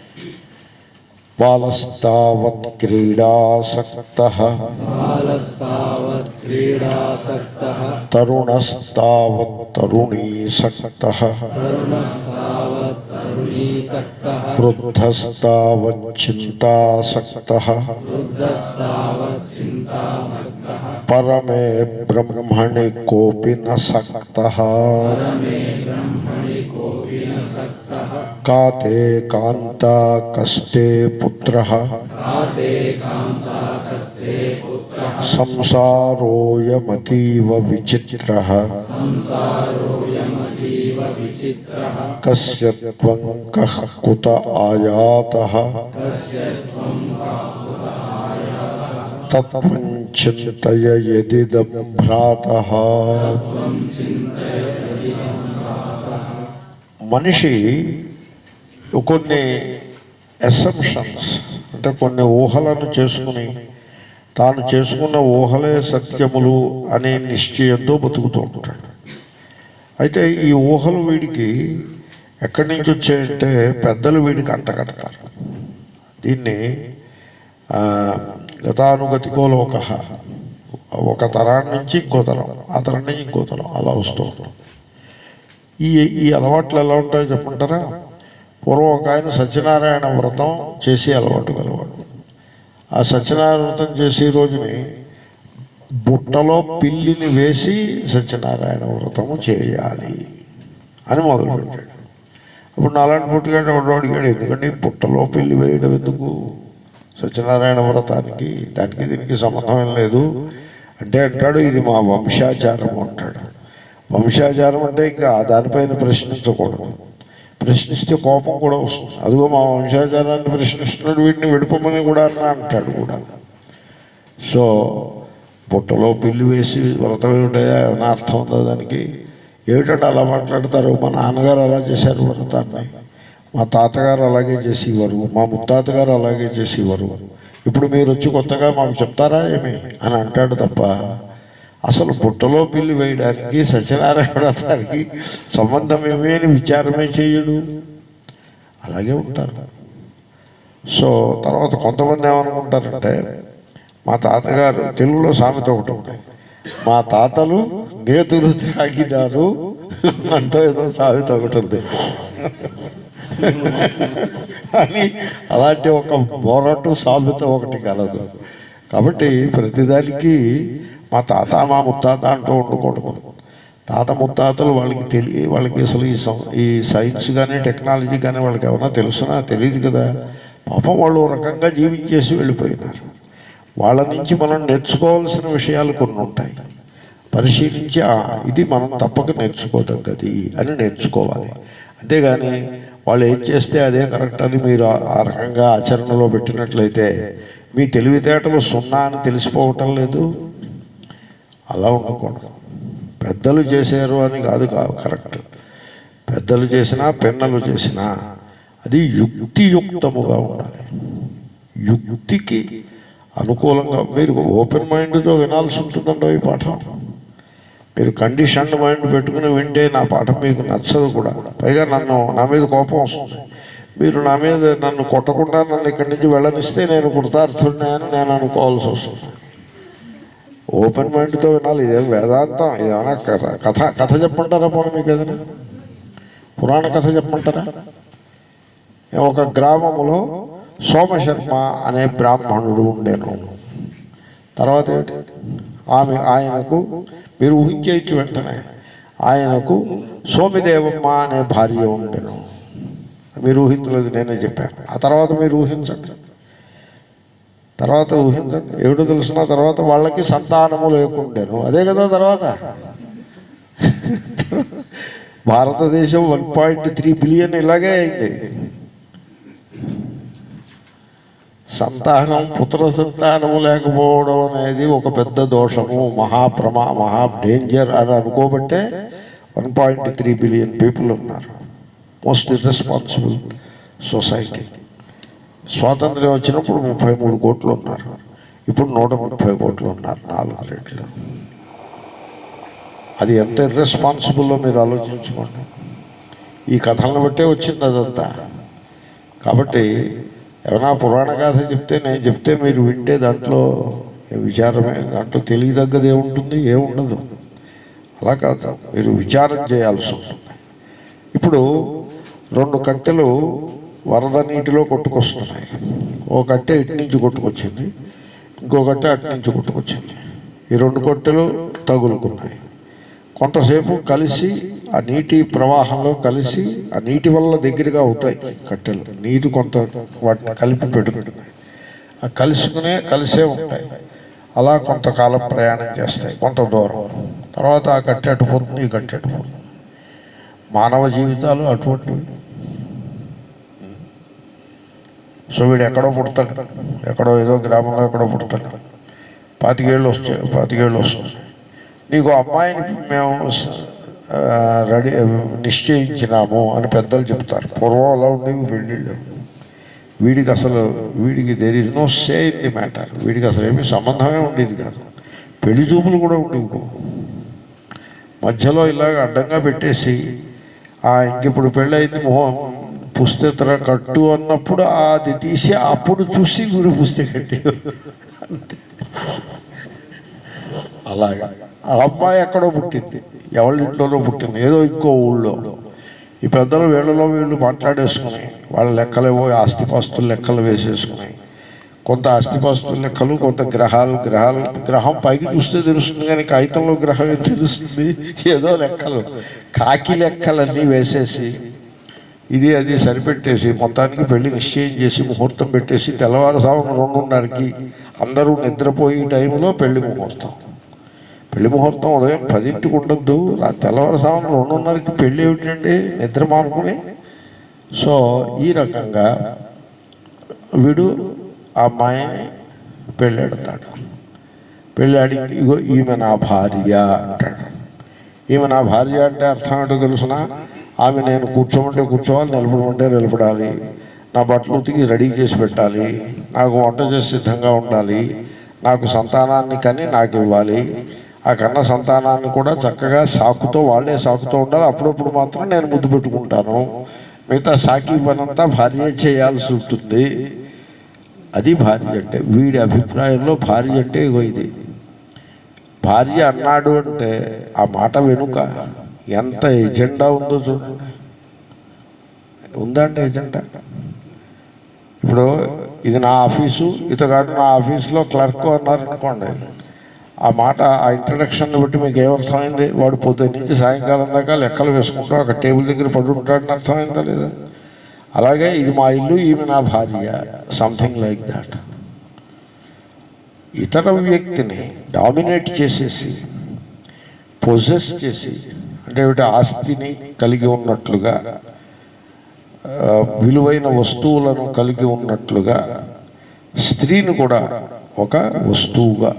బాలస్తావత్ క్రీడాసక్త బాలస్తావత్ క్రీడాసక్తః తరుణస్తావత్ తరుణీసక్త తరుణస్తావత్ తరుణీసక్తః వృద్ధస్తావత్ చింతాసక్త వృద్ధస్తావత్ చింతాసక్తః పరమే బ్రహ్మణి కోపి న సక్త పరమే బ్రహ్మణి కోపి న సక్తః కాతే కాంత కస్తే పుత్ర కాతే కాంతా కస్తే పుత్రః సంసారోయమతీవ విచిత్ర సంసారోయమతీవ విచిత్రః కస్య త్వం కః కుత ఆయాత కస్య త్వం తత్వం చింతయ యదిదం భ్రాతః త్వం చింతయతి మనిషి కొన్ని అసంప్షన్స్ అంటే కొన్ని ఊహలను చేసుకుని తాను చేసుకున్న ఊహలే సత్యములు అనే నిశ్చయంతో బతుకుతూ ఉంటాడు అయితే ఈ ఊహలు వీడికి ఎక్కడి నుంచి వచ్చాయంటే పెద్దలు వీడికి అంటగడతారు దీన్ని ఆ, గతానుగతికో లోక ఒక తరాన్ని నుంచి ఇంకో తరం ఆ తరం నుంచి ఇంకో తరం అలా వస్తూ ఉంటాం ఈ ఈ అలవాట్లు ఎలా ఉంటాయో చెప్పంటారా పూర్వం ఒక ఆయన సత్యనారాయణ వ్రతం చేసి అలవాటు గలవాడు ఆ సత్యనారాయణ వ్రతం చేసే రోజుని బుట్టలో పిల్లిని వేసి సత్యనారాయణ వ్రతము చేయాలి అని మొదలుపెట్టాడు అప్పుడు నాలాంటి పుట్టుగాడు ఒకడు అడిగాడు ఎందుకంటే బుట్టలో పిల్లి వేయడం ఎందుకు సత్యనారాయణ వ్రతానికి దానికి దీనికి సంబంధం ఏం లేదు అంటే అంటాడు ఇది మా వంశాచారం అంటాడు వంశాచారం అంటే ఇంకా దానిపైన ప్రశ్నించకూడదు ప్రశ్నిస్తే కోపం కూడా వస్తుంది అదిగో మా వంశాచారాన్ని ప్రశ్నిస్తున్నాడు వీటిని విడిపోమని కూడా అన్నా అంటాడు కూడా సో బుట్టలో పిల్లి వేసి వ్రతం ఏమిటయా ఏమైనా అర్థం ఉందా దానికి ఏమిటంటే అలా మాట్లాడతారు మా నాన్నగారు అలా చేశారు వ్రతాన్ని మా తాతగారు అలాగే చేసేవారు మా ముత్తాతగారు అలాగే చేసేవారు ఇప్పుడు మీరు వచ్చి కొత్తగా మాకు చెప్తారా ఏమి అని అంటాడు తప్ప అసలు బుట్టలో పిల్లి వేయడానికి సత్యనారాయణ వ్రతానికి సంబంధం ఏమీ అని విచారమే చేయడు అలాగే ఉంటారు సో తర్వాత కొంతమంది ఏమనుకుంటారంటే మా తాతగారు తెలుగులో సామెత ఒకటి ఉంది మా తాతలు నేతులు త్రాగినారు అంటూ ఏదో సామెత ఒకటి ఉంది అని అలాంటి ఒక మొరటు సామెత ఒకటి కలదు కాబట్టి ప్రతిదానికి మా తాత మా ముత్తాత అంటూ ఉండకూడదు తాత ముత్తాతలు వాళ్ళకి తెలియ వాళ్ళకి అసలు ఈ సం- ఈ సైన్స్ కానీ టెక్నాలజీ కానీ వాళ్ళకి ఏమైనా తెలుసునా తెలియదు కదా పాపం వాళ్ళు ఓ రకంగా జీవించేసి వెళ్ళిపోయినారు వాళ్ళ నుంచి మనం నేర్చుకోవాల్సిన విషయాలు కొన్ని ఉంటాయి పరిశీలించి "ఆ, ఇది మనం తప్పక నేర్చుకోదగ్గది అని నేర్చుకోవాలి అంతేగాని వాళ్ళు ఏం చేస్తే అదే కరెక్ట్ అని మీరు ఆ- ఆ రకంగా ఆచరణలో పెట్టినట్లయితే మీ తెలివితేటలు సున్నా అని తెలిసిపోవటం లేదు అలా ఉండకూడదు పెద్దలు చేశారు అని కాదు కా- కరెక్ట్ పెద్దలు చేసినా పెన్నలు చేసినా అది యుక్తియుక్తముగా ఉండాలి యుక్తికి అనుకూలంగా మీరు ఓపెన్ మైండ్తో వినాల్సి ఉంటుందండో ఈ పాఠం మీరు కండిషన్డ్ మైండ్ పెట్టుకుని వింటే నా పాఠం మీకు నచ్చదు కూడా పైగా నన్ను నా మీద కోపం వస్తుంది మీరు నా మీద నన్ను కొట్టకుండా నన్ను ఇక్కడి నుంచి వెళ్ళనిస్తే నేను కృతార్థుడినే అని నేను అనుకోవాల్సి వస్తుంది ఓపెన్ మైండ్తో వినాలి ఇదేం వేదాంతం ఇదేమైనా కథ కథ కథ చెప్పమంటారా పోనీ మీకు ఏదైనా పురాణ కథ చెప్పమంటారా ఒక గ్రామములో సోమశర్మ అనే బ్రాహ్మణుడు ఉండేను తర్వాత ఏమిటి ఆమె ఆయనకు మీరు ఊహించేయచ్చు వెంటనే ఆయనకు సోమిదేవమ్మ అనే భార్య ఉండెను మీరు ఊహించలేదు నేనే చెప్పాను ఆ తర్వాత మీరు ఊహించండి తర్వాత ఊహించండి ఏమిటో తెలుసిన తర్వాత వాళ్ళకి సంతానము లేకుండెను అదే కదా తర్వాత భారతదేశం వన్ పాయింట్ త్రీ బిలియన్ ఇలాగే అయింది సంతానం పుత్ర సంతానము లేకపోవడం అనేది ఒక పెద్ద దోషము మహాప్రమా మహా డేంజర్ అని అనుకోబట్టే one point three billion people ఉన్నారు మోస్ట్ ఇర్రెస్పాన్సిబుల్ సొసైటీ స్వాతంత్ర్యం వచ్చినప్పుడు ముప్పై మూడు కోట్లు ఉన్నారు ఇప్పుడు నూట ముప్పై కోట్లు ఉన్నారు నాలుగు రేట్లు అది ఎంత ఇర్రెస్పాన్సిబుల్లో మీరు ఆలోచించుకోండి ఈ కథలను బట్టే వచ్చింది అదంతా కాబట్టి ఏమైనా పురాణ గాథ చెప్తే నేను చెప్తే మీరు వింటే దాంట్లో విచారమే దాంట్లో తెలియదగ్గది ఏముంటుంది ఏముండదు అలా కాదు మీరు విచారం చేయాల్సి ఉంటుంది ఇప్పుడు రెండు కట్టెలు వరద నీటిలో కొట్టుకొస్తున్నాయి ఓ కట్టె ఇటు నుంచి కొట్టుకొచ్చింది ఇంకో కట్టె అటు నుంచి కొట్టుకొచ్చింది ఈ రెండు కట్టెలు తగులుకున్నాయి కొంతసేపు కలిసి ఆ నీటి ప్రవాహంలో కలిసి ఆ నీటి వల్ల దగ్గరగా అవుతాయి కట్టెలు నీరు కొంత వాటిని కలిపి పెడుతున్నాయి ఆ కలుసుకునే కలిసే ఉంటాయి అలా కొంతకాలం ప్రయాణం చేస్తాయి కొంత దూరం తర్వాత ఆ కట్టె అటుపోతుంది ఈ కట్టె అటుపోతుంది మానవ జీవితాలు అటువంటివి సో వీడు ఎక్కడో పుడతాడు ఎక్కడో ఏదో గ్రామంలో ఎక్కడో పుడతాడు పాతికేళ్ళు వస్తాయి పాతికేళ్ళు వస్తుంది నీకు అమ్మాయిని మేము స- ఆ, రెడీ నిశ్చయించినాము అని పెద్దలు చెప్తారు పూర్వం అలా ఉండేవి పెళ్ళిళ్ళు వీడికి అసలు వీడికి there is no say in the matter వీడికి అసలు ఏమీ సంబంధమే ఉండేది కాదు పెళ్లి చూపులు కూడా ఉండేవి కావు. మధ్యలో ఇలాగ అడ్డంగా పెట్టేసి ఆ ఇంకిప్పుడు పెళ్ళయింది మొహం పుస్తెత్తర కట్టు అన్నప్పుడు అది తీసి అప్పుడు చూసి వీడు పుస్తె కట్టి అలాగా ఆ అమ్మాయి ఎక్కడో పుట్టింది ఎవరి ఇంట్లోనో పుట్టింది ఏదో ఇంకో ఊళ్ళో ఈ పెద్దలు వీళ్ళలో వీళ్ళు మాట్లాడేసుకుని వాళ్ళ లెక్కలేవో ఆస్తిపాస్తుల లెక్కలు వేసేసుకుని కొంత ఆస్తిపాస్తుల లెక్కలు కొంత గ్రహాలు గ్రహాలు గ్రహం పైకి చూస్తే తెలుస్తుంది కానీ కాగితంలో గ్రహం ఏం తెలుస్తుంది ఏదో లెక్కలు కాకి లెక్కలన్నీ వేసేసి ఇది అది సరిపెట్టేసి మొత్తానికి పెళ్లి నిశ్చయం చేసి ముహూర్తం పెట్టేసి తెల్లవారుసాము రెండున్నరకి అందరూ నిద్రపోయే టైంలో పెళ్లి ముహూర్తం పెళ్లి ముహూర్తం ఉదయం పదింటికి ఉండొద్దు రా తెల్లవారుసాము రెండున్నరకి పెళ్ళి ఏమిటండి నిద్ర మానుకుని సో ఈ రకంగా వీడు ఆ అమ్మాయిని పెళ్ళాడుతాడు పెళ్ళాడి ఇగో ఈమె నా భార్య అంటాడు ఈమె నా భార్య అంటే అర్థం ఏంటో తెలుసిన ఆమె నేను కూర్చోమంటే కూర్చోవాలి నిలబడమంటే నిలబడాలి నా బట్టలు ఉతికి రెడీ చేసి పెట్టాలి నాకు వంట చేసి సిద్ధంగా ఉండాలి నాకు సంతానాన్ని కని నాకు ఇవ్వాలి ఆ కన్న సంతానాన్ని కూడా చక్కగా సాకుతో వాళ్ళే సాకుతో ఉండాలి అప్పుడప్పుడు మాత్రం నేను ముద్దు పెట్టుకుంటాను మిగతా సాకి పనంతా భార్య చేయాల్సి ఉంటుంది అది భార్య అంటే వీడి అభిప్రాయంలో భార్య అంటే ఇగో ఇది భార్య అన్నాడు అంటే ఆ మాట వెనుక ఎంత ఎజెండా ఉందో చూడండి ఉందండి ఎజెండా ఇప్పుడు ఇది నా ఆఫీసు ఇతగాడు నా ఆఫీసులో క్లర్క్ అన్నారు అనుకోండి ఆ మాట ఆ ఇంట్రడక్షన్ని బట్టి మీకు ఏమర్థమైంది వాడు పొద్దున్న నుంచి సాయంకాలం దాకా లెక్కలు వేసుకుంటూ అక్కడ టేబుల్ దగ్గర పడి ఉంటాడని అర్థమైందా లేదా అలాగే ఇది మా ఇల్లు ఈమె నా భార్య సంథింగ్ లైక్ దాట్ ఇతర వ్యక్తిని డామినేట్ చేసేసి పొజెస్ చేసి అంటే ఏమిటి ఆస్తిని కలిగి ఉన్నట్లుగా ఆ, విలువైన వస్తువులను కలిగి ఉన్నట్లుగా స్త్రీని కూడా ఒక వస్తువుగా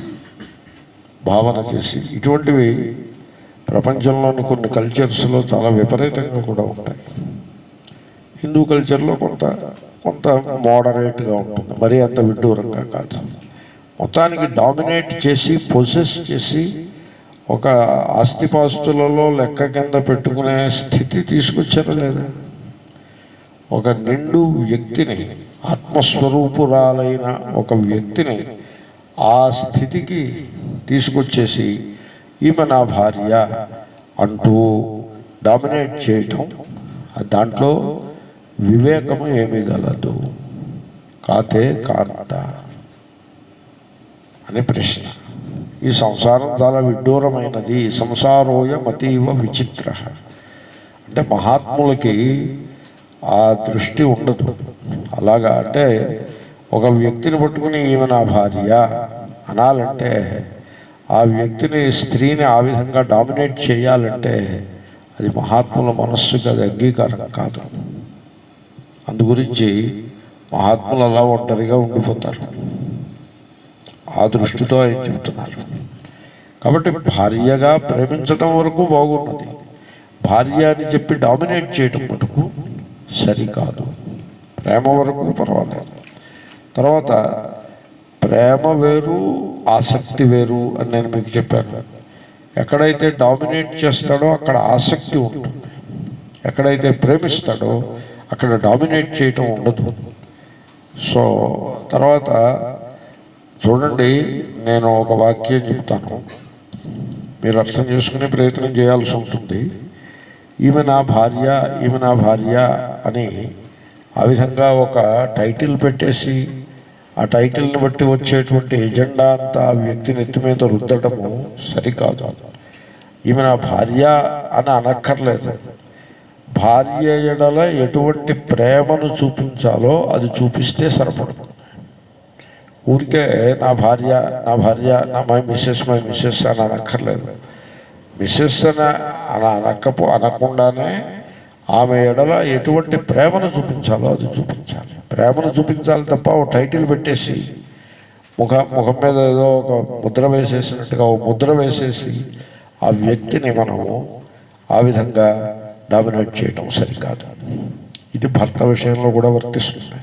భావన చేసి ఇటువంటివి ప్రపంచంలోని కొన్ని కల్చర్స్లో చాలా విపరీతంగా కూడా ఉంటాయి హిందూ కల్చర్లో కొంత కొంత మోడరేట్గా ఉంటుంది మరీ అంత విడ్డూరంగా కాదు మొత్తానికి డామినేట్ చేసి పొసెస్ చేసి ఒక ఆస్తిపాస్తులలో లెక్క కింద పెట్టుకునే స్థితి తీసుకొచ్చారా లేదా ఒక నిండు వ్యక్తిని ఆత్మస్వరూపురాలైన ఒక వ్యక్తిని ఆ స్థితికి తీసుకొచ్చేసి ఈమె నా భార్య అంటూ డామినేట్ చేయటం ఆ దాంట్లో వివేకము ఏమీ గలదు కాతే కాంత అనే ప్రశ్న ఈ సంసారం చాలా విడ్డూరమైనది సంసారోయం అతీవ విచిత్ర అంటే మహాత్ములకి ఆ దృష్టి ఉండదు అలాగా అంటే ఒక వ్యక్తిని పట్టుకుని ఈమె నా భార్య అనాలంటే ఆ వ్యక్తిని స్త్రీని ఆ విధంగా డామినేట్ చేయాలంటే అది మహాత్ముల మనస్సుకి అది అంగీకారం కాదు అందు గురించి మహాత్ములు అలా ఒంటరిగా ఉండిపోతారు ఆ దృష్టితో ఆయన చెబుతున్నారు కాబట్టి భార్యగా ప్రేమించటం వరకు బాగున్నది భార్య అని చెప్పి డామినేట్ చేయటం మటుకు సరికాదు ప్రేమ వరకు పర్వాలేదు తర్వాత ప్రేమ వేరు ఆసక్తి వేరు అని నేను మీకు చెప్పాను ఎక్కడైతే డామినేట్ చేస్తాడో అక్కడ ఆసక్తి ఉంటుంది ఎక్కడైతే ప్రేమిస్తాడో అక్కడ డామినేట్ చేయటం ఉండదు సో తర్వాత చూడండి నేను ఒక వాక్యం చెప్తాను మీరు అర్థం చేసుకునే ప్రయత్నం చేయాల్సి ఉంటుంది ఈమె నా భార్య ఈమె నా భార్య అని ఆ విధంగా ఒక టైటిల్ పెట్టేసి ఆ టైటిల్ని బట్టి వచ్చేటువంటి ఎజెండా అంతా ఆ వ్యక్తి నెత్తి మీద రుద్దటము సరికాదు ఈమె నా భార్య అని అనక్కర్లేదు భార్య ఎడల ఎటువంటి ప్రేమను చూపించాలో అది చూపిస్తే సరిపడుతుంది ఊరికే నా భార్య నా భార్య నా మై మిస్సెస్ మై మిస్సెస్ అని అనక్కర్లేదు మిస్సెస్ అని అని అనకపో అనకుండానే ఆమె ఎడల ఎటువంటి ప్రేమను చూపించాలో అది చూపించాలి ప్రేమను చూపించాలి తప్ప ఓ టైటిల్ పెట్టేసి ముఖ ముఖం మీద ఏదో ఒక ముద్ర వేసేసినట్టుగా ఓ ముద్ర వేసేసి ఆ వ్యక్తిని మనము ఆ విధంగా డామినేట్ చేయడం సరికాదు ఇది భర్త విషయంలో కూడా వర్తిస్తుంది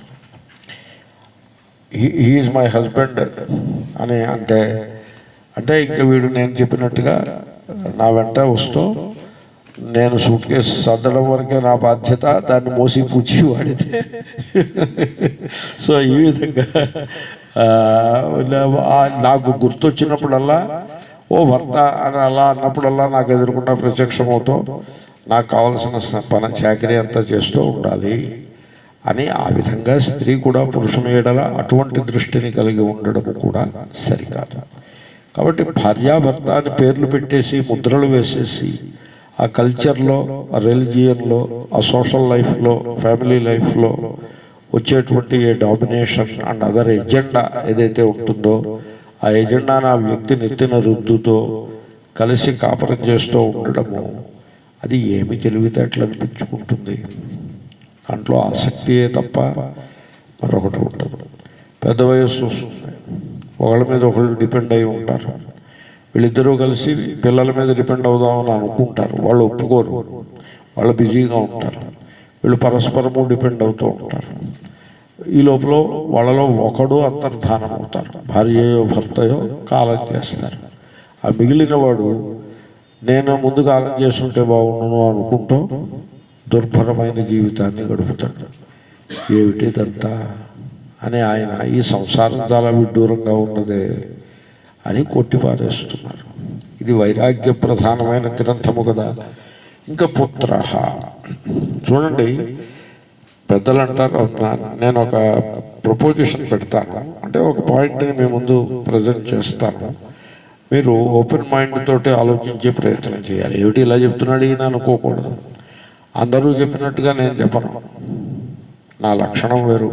హీఈస్ మై హస్బెండ్ అని అంటే అంటే ఇంకా వీడు నేను చెప్పినట్టుగా నా వెంట వస్తూ నేను సూట్ కేసు సర్దడం వరకే నా బాధ్యత దాన్ని మోసి పూచి వాడితే సో ఈ విధంగా ఆ, ఆ, నాకు గుర్తొచ్చినప్పుడల్లా ఓ భర్త అని అలా అన్నప్పుడల్లా నాకు ఎదురుకుండా ప్రత్యక్షమవుతూ నాకు కావలసిన స- పని చాకరీ అంతా చేస్తూ ఉండాలి అని ఆ విధంగా స్త్రీ కూడా పురుషుని ఎడల అటువంటి దృష్టిని కలిగి ఉండడం కూడా సరికాదు కాబట్టి భార్యాభర్త అని పేర్లు పెట్టేసి ముద్రలు వేసేసి ఆ కల్చర్లో ఆ రిలిజియన్లో ఆ సోషల్ లైఫ్లో ఫ్యామిలీ లైఫ్లో వచ్చేటువంటి a domination and other agenda ఏదైతే ఉంటుందో ఆ ఎజెండాను ఆ వ్యక్తి నెత్తిన రుద్దుతో కలిసి కాపరం చేస్తూ ఉండడము అది ఏమి తెలివితేటలు అనిపించుకుంటుంది దాంట్లో ఆసక్తియే తప్ప మరొకటి ఉండదు పెద్ద వయస్సు వస్తుంది ఒకళ్ళ మీద ఒకళ్ళు డిపెండ్ అయి ఉంటారు వీళ్ళిద్దరూ కలిసి పిల్లల మీద డిపెండ్ అవుదామని అనుకుంటారు వాళ్ళు ఒప్పుకోరు వాళ్ళు బిజీగా ఉంటారు వీళ్ళు పరస్పరము డిపెండ్ అవుతూ ఉంటారు ఈ లోపల వాళ్ళలో ఒకడు అంతర్ధానం అవుతారు భార్యయో భర్తయో కాలం చేస్తారు ఆ మిగిలిన వాడు నేను ముందు కాలం చేస్తుంటే బాగుండును అనుకుంటూ దుర్భరమైన జీవితాన్ని గడుపుతాడు ఏమిటిదంతా అని ఆయన ఈ సంసారం చాలా విడ్డూరంగా ఉన్నదే అని కొట్టిపారేస్తున్నారు ఇది వైరాగ్య ప్రధానమైన గ్రంథము కదా ఇంకా పుత్ర చూడండి పెద్దలు అంటారు "నా- నేను ఒక ప్రపోజిషన్ పెడతాను అంటే ఒక పాయింట్ని మీ ముందు ప్రజెంట్ చేస్తాను మీరు ఓపెన్ మైండ్ తోటి ఆలోచించే ప్రయత్నం చేయాలి ఏమిటి ఇలా చెప్తున్నాడు ఈయన అనుకోకూడదు అందరూ చెప్పినట్టుగా నేను చెప్పను నా లక్షణం వేరు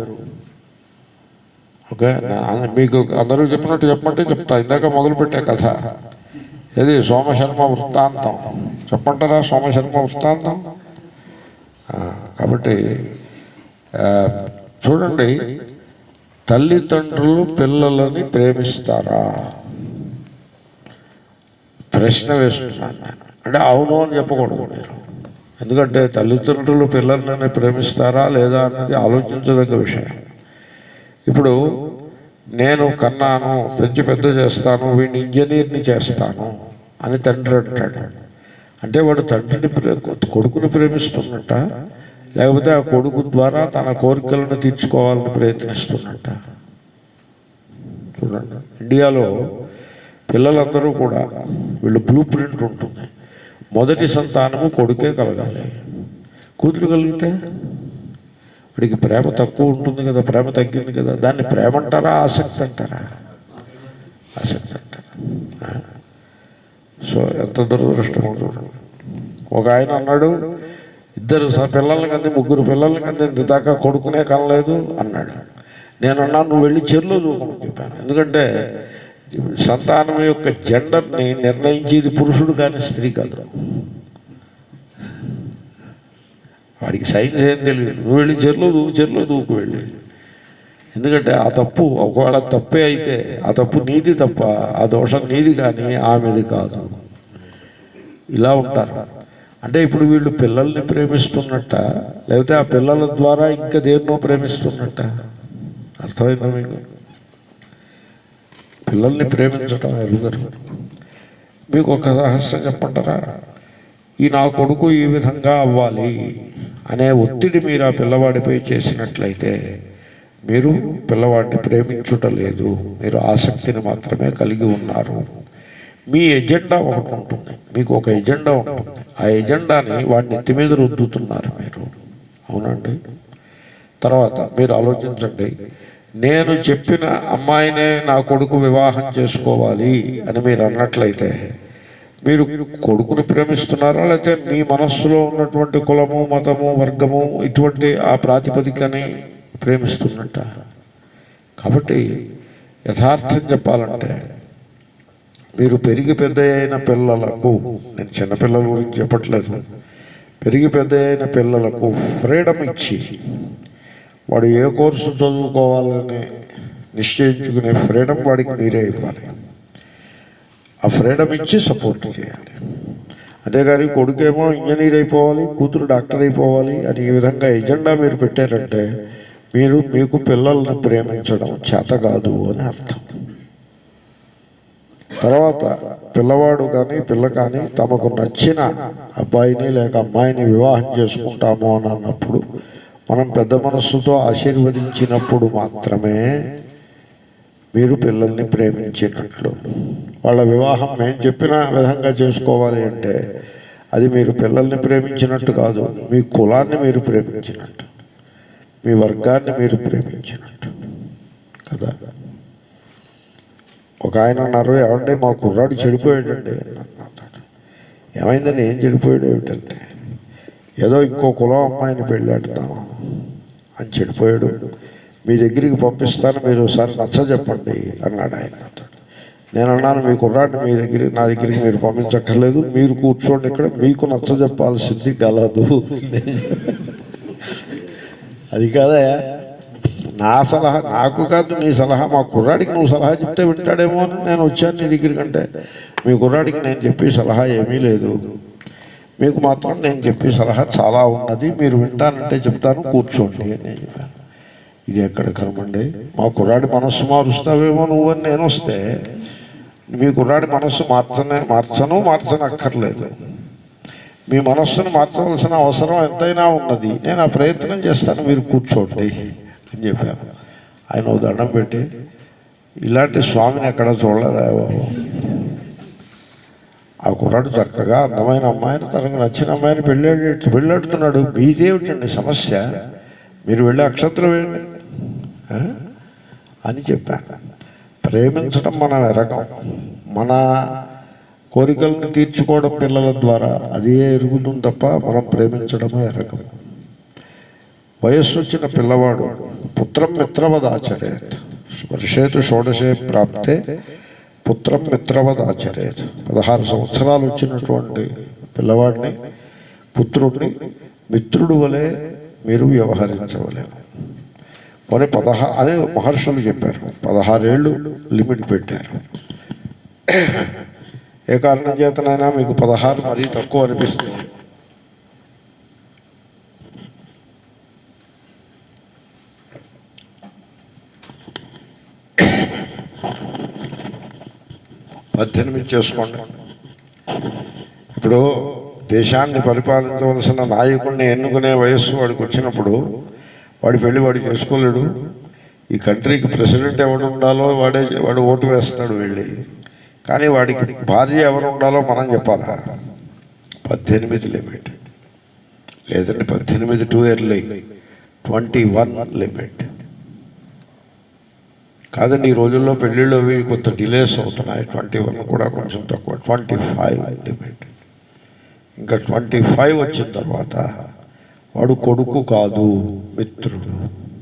ఓకే నా- మీకు అందరూ చెప్పినట్టు చెప్పమంటే చెప్తా ఇందాక మొదలుపెట్టే కథ ఏది సోమశర్మ వృత్తాంతం చెప్పంటారా సోమశర్మ వృత్తాంతం ఆ, కాబట్టి ఆ, చూడండి తల్లిదండ్రులు పిల్లలని ప్రేమిస్తారా ప్రశ్న వేస్తున్నాను నేను అంటే అవును అని చెప్పకూడదు మీరు ఎందుకంటే తల్లిదండ్రులు పిల్లలని ప్రేమిస్తారా లేదా అన్నది ఆలోచించదగ్గ విషయం ఇప్పుడు నేను కన్నాను పెంచి పెద్ద చేస్తాను వీడిని ఇంజనీర్ని చేస్తాను అని తండ్రి అంటాడు అంటే వాడు తండ్రిని ప్రే కొడుకుని ప్రేమిస్తున్నట్ట లేకపోతే ఆ కొడుకు ద్వారా తన కోరికలను తీర్చుకోవాలని ప్రయత్నిస్తున్నట్ట చూడండి ఇండియాలో పిల్లలందరూ కూడా వీళ్ళు బ్లూ ప్రింట్ ఉంటుంది మొదటి సంతానము కొడుకే కలగాలి కూతురు కలిగితే వాడికి ప్రేమ తక్కువ ఉంటుంది కదా ప్రేమ తగ్గింది కదా దాన్ని ప్రేమ అంటారా ఆసక్తి అంటారా ఆసక్తి అంటారా ఆ? సో ఎంత దురదృష్టమో చూడండి ఒక ఆయన అన్నాడు ఇద్దరు స- పిల్లల్ని కంది ముగ్గురు పిల్లల్ని కంది ఇంత దాకా కొడుకునే కనలేదు అన్నాడు నేను అన్నాను నువ్వు వెళ్ళి చెరులో దూకమని చెప్పాను ఎందుకంటే సంతానం యొక్క జెండర్ని నిర్ణయించేది పురుషుడు కానీ స్త్రీ కాదు వాడికి సైన్స్ ఏం తెలియదు నువ్వు వెళ్ళి చెరులో దూకు చెరులో దూకు వెళ్ళి ఎందుకంటే ఆ తప్పు ఒకవేళ తప్పే అయితే ఆ తప్పు నీది తప్ప ఆ దోషం నీది కానీ ఆమెది కాదు ఇలా ఉంటారు అంటే ఇప్పుడు వీళ్ళు పిల్లల్ని ప్రేమిస్తున్నట్ట లేకపోతే ఆ పిల్లల ద్వారా ఇంకా దేన్నో ప్రేమిస్తున్నట్ట అర్థమైందా మీకు పిల్లల్ని ప్రేమించడం ఎరుగరు మీకు ఒక రహస్యం చెప్పంటారా ఈ నా కొడుకు ఈ విధంగా అవ్వాలి అనే ఒత్తిడి మీరు ఆ పిల్లవాడిపై చేసినట్లయితే మీరు పిల్లవాడిని ప్రేమించుటలేదు మీరు ఆసక్తిని మాత్రమే కలిగి ఉన్నారు మీ ఎజెండా ఒకటి ఉంటుంది మీకు ఒక ఎజెండా ఉంటుంది ఆ ఎజెండాని వాడిని ఎత్తి మీద రుద్దుతున్నారు మీరు అవునండి తర్వాత మీరు ఆలోచించండి నేను చెప్పిన అమ్మాయినే నా కొడుకు వివాహం చేసుకోవాలి అని మీరు అన్నట్లయితే మీరు కొడుకుని ప్రేమిస్తున్నారా లేకపోతే మీ మనస్సులో ఉన్నటువంటి కులము మతము వర్గము ఇటువంటి ఆ ప్రాతిపదికని ప్రేమిస్తున్నట్ట కాబట్టి యథార్థం చెప్పాలంటే మీరు పెరిగి పెద్ద అయిన పిల్లలకు నేను చిన్నపిల్లల గురించి చెప్పట్లేదు పెరిగి పెద్ద అయిన పిల్లలకు ఫ్రీడమ్ ఇచ్చి వాడు ఏ కోర్సు చదువుకోవాలని నిశ్చయించుకునే ఫ్రీడమ్ వాడికి మీరే ఇవ్వాలి ఆ ఫ్రీడమ్ ఇచ్చి సపోర్ట్ చేయాలి అంతేగాని కొడుకేమో ఇంజనీర్ అయిపోవాలి కూతురు డాక్టర్ అయిపోవాలి అని ఈ విధంగా ఎజెండా మీరు పెట్టారంటే మీరు మీకు పిల్లల్ని ప్రేమించడం చేత కాదు అని అర్థం తర్వాత పిల్లవాడు కానీ పిల్ల కానీ తమకు నచ్చిన అబ్బాయిని లేక అమ్మాయిని వివాహం చేసుకుంటాము అని అన్నప్పుడు మనం పెద్ద మనస్సుతో ఆశీర్వదించినప్పుడు మాత్రమే మీరు పిల్లల్ని ప్రేమించినట్లు వాళ్ళ వివాహం మేము చెప్పిన విధంగా చేసుకోవాలి అంటే అది మీరు పిల్లల్ని ప్రేమించినట్టు కాదు మీ కులాన్ని మీరు ప్రేమించినట్టు మీ వర్గాన్ని మీరు ప్రేమించినట్టు కదా ఒక ఆయన అన్నారు ఏమంటే మా కుర్రాడు చెడిపోయాడండి అన్నాడు ఏమైందని ఏం చెడిపోయాడు ఏమిటంటే ఏదో ఇంకో కులం అమ్మాయిని పెళ్ళాడుతాము అని చెడిపోయాడు మీ దగ్గరికి పంపిస్తాను మీరు ఒకసారి నచ్చ చెప్పండి అన్నాడు ఆయన నాతో నేను అన్నాను మీ కుర్రాడిని మీ దగ్గరికి నా దగ్గరికి మీరు పంపించక్కర్లేదు మీరు కూర్చోండి ఇక్కడ మీకు నచ్చ చెప్పాల్సింది గలదు అది కాదయా నా సలహా నాకు కాదు నీ సలహా మా కుర్రాడికి నువ్వు సలహా చెప్తే వింటాడేమో అని నేను వచ్చాను నీ దగ్గరికి అంటే మీ కుర్రాడికి నేను చెప్పే సలహా ఏమీ లేదు మీకు మాత్రం నేను చెప్పే సలహా చాలా ఉన్నది మీరు వింటానంటే చెప్తాను కూర్చోండి అని నేను చెప్పాను ఇది ఎక్కడ కర్మండి మా కుర్రాడి మనస్సు మారుస్తావేమో నువ్వని నేను వస్తే మీ కుర్రాడి మనస్సు మార్చనే మార్చను మార్చనక్కర్లేదు మీ మనస్సును మార్చవలసిన అవసరం ఎంతైనా ఉన్నది నేను ఆ ప్రయత్నం చేస్తాను మీరు కూర్చోండి అని చెప్పాను ఆయన ఓ దండం పెట్టి ఇలాంటి స్వామిని ఎక్కడ చూడలేదా బాబు ఆ కుర్రాడు చక్కగా అందమైన అమ్మాయిని తనకు నచ్చిన అమ్మాయిని పెళ్ళాడు పెళ్ళాడుతున్నాడు మీదేమిటండి సమస్య మీరు వెళ్ళి అక్షత్రం వేయండి ఆ? అని చెప్పాను ప్రేమించడం మనం ఎరగం మన కోరికలను తీర్చుకోవడం పిల్లల ద్వారా అదే ఎరుగుతుంది తప్ప మనం ప్రేమించడమే ఎరగం వయస్సు వచ్చిన పిల్లవాడు పుత్రం మిత్రవద్ ఆచరేత్ వర్షేతు షోడశే ప్రాప్తే పుత్రం మిత్రవద్ ఆచరేత్ పదహారు సంవత్సరాలు వచ్చినటువంటి పిల్లవాడిని పుత్రుడిని మిత్రుడు వలె మీరు వ్యవహరించవలేము మరి పదహా అని మహర్షులు చెప్పారు పదహారేళ్ళు లిమిట్ పెట్టారు ఏ కారణం చేతనైనా మీకు పదహారు మరీ తక్కువ అనిపిస్తుంది పద్దెనిమిది చేసుకోండి ఇప్పుడు దేశాన్ని పరిపాలించవలసిన నాయకుడిని ఎన్నుకునే వయస్సు వాడికి వచ్చినప్పుడు వాడి పెళ్లి వాడు చేసుకోలేడు ఈ కంట్రీకి ప్రెసిడెంట్ ఎవడు ఉండాలో వాడే వాడు ఓటు వేస్తాడు వెళ్ళి కానీ వాడికి భార్య ఎవరు ఉండాలో మనం చెప్పాలా పద్దెనిమిది లిమిట్ లేదంటే పద్దెనిమిది to early twenty one limit కాదండి ఈ రోజుల్లో పెళ్ళిళ్ళు అవి కొంత డిలేస్ అవుతున్నాయి ట్వంటీ వన్ కూడా కొంచెం తక్కువ ట్వంటీ ఫైవ్ లిమిట్ ఇంకా ట్వంటీ ఫైవ్ వచ్చిన తర్వాత వాడు కొడుకు కాదు మిత్రుడు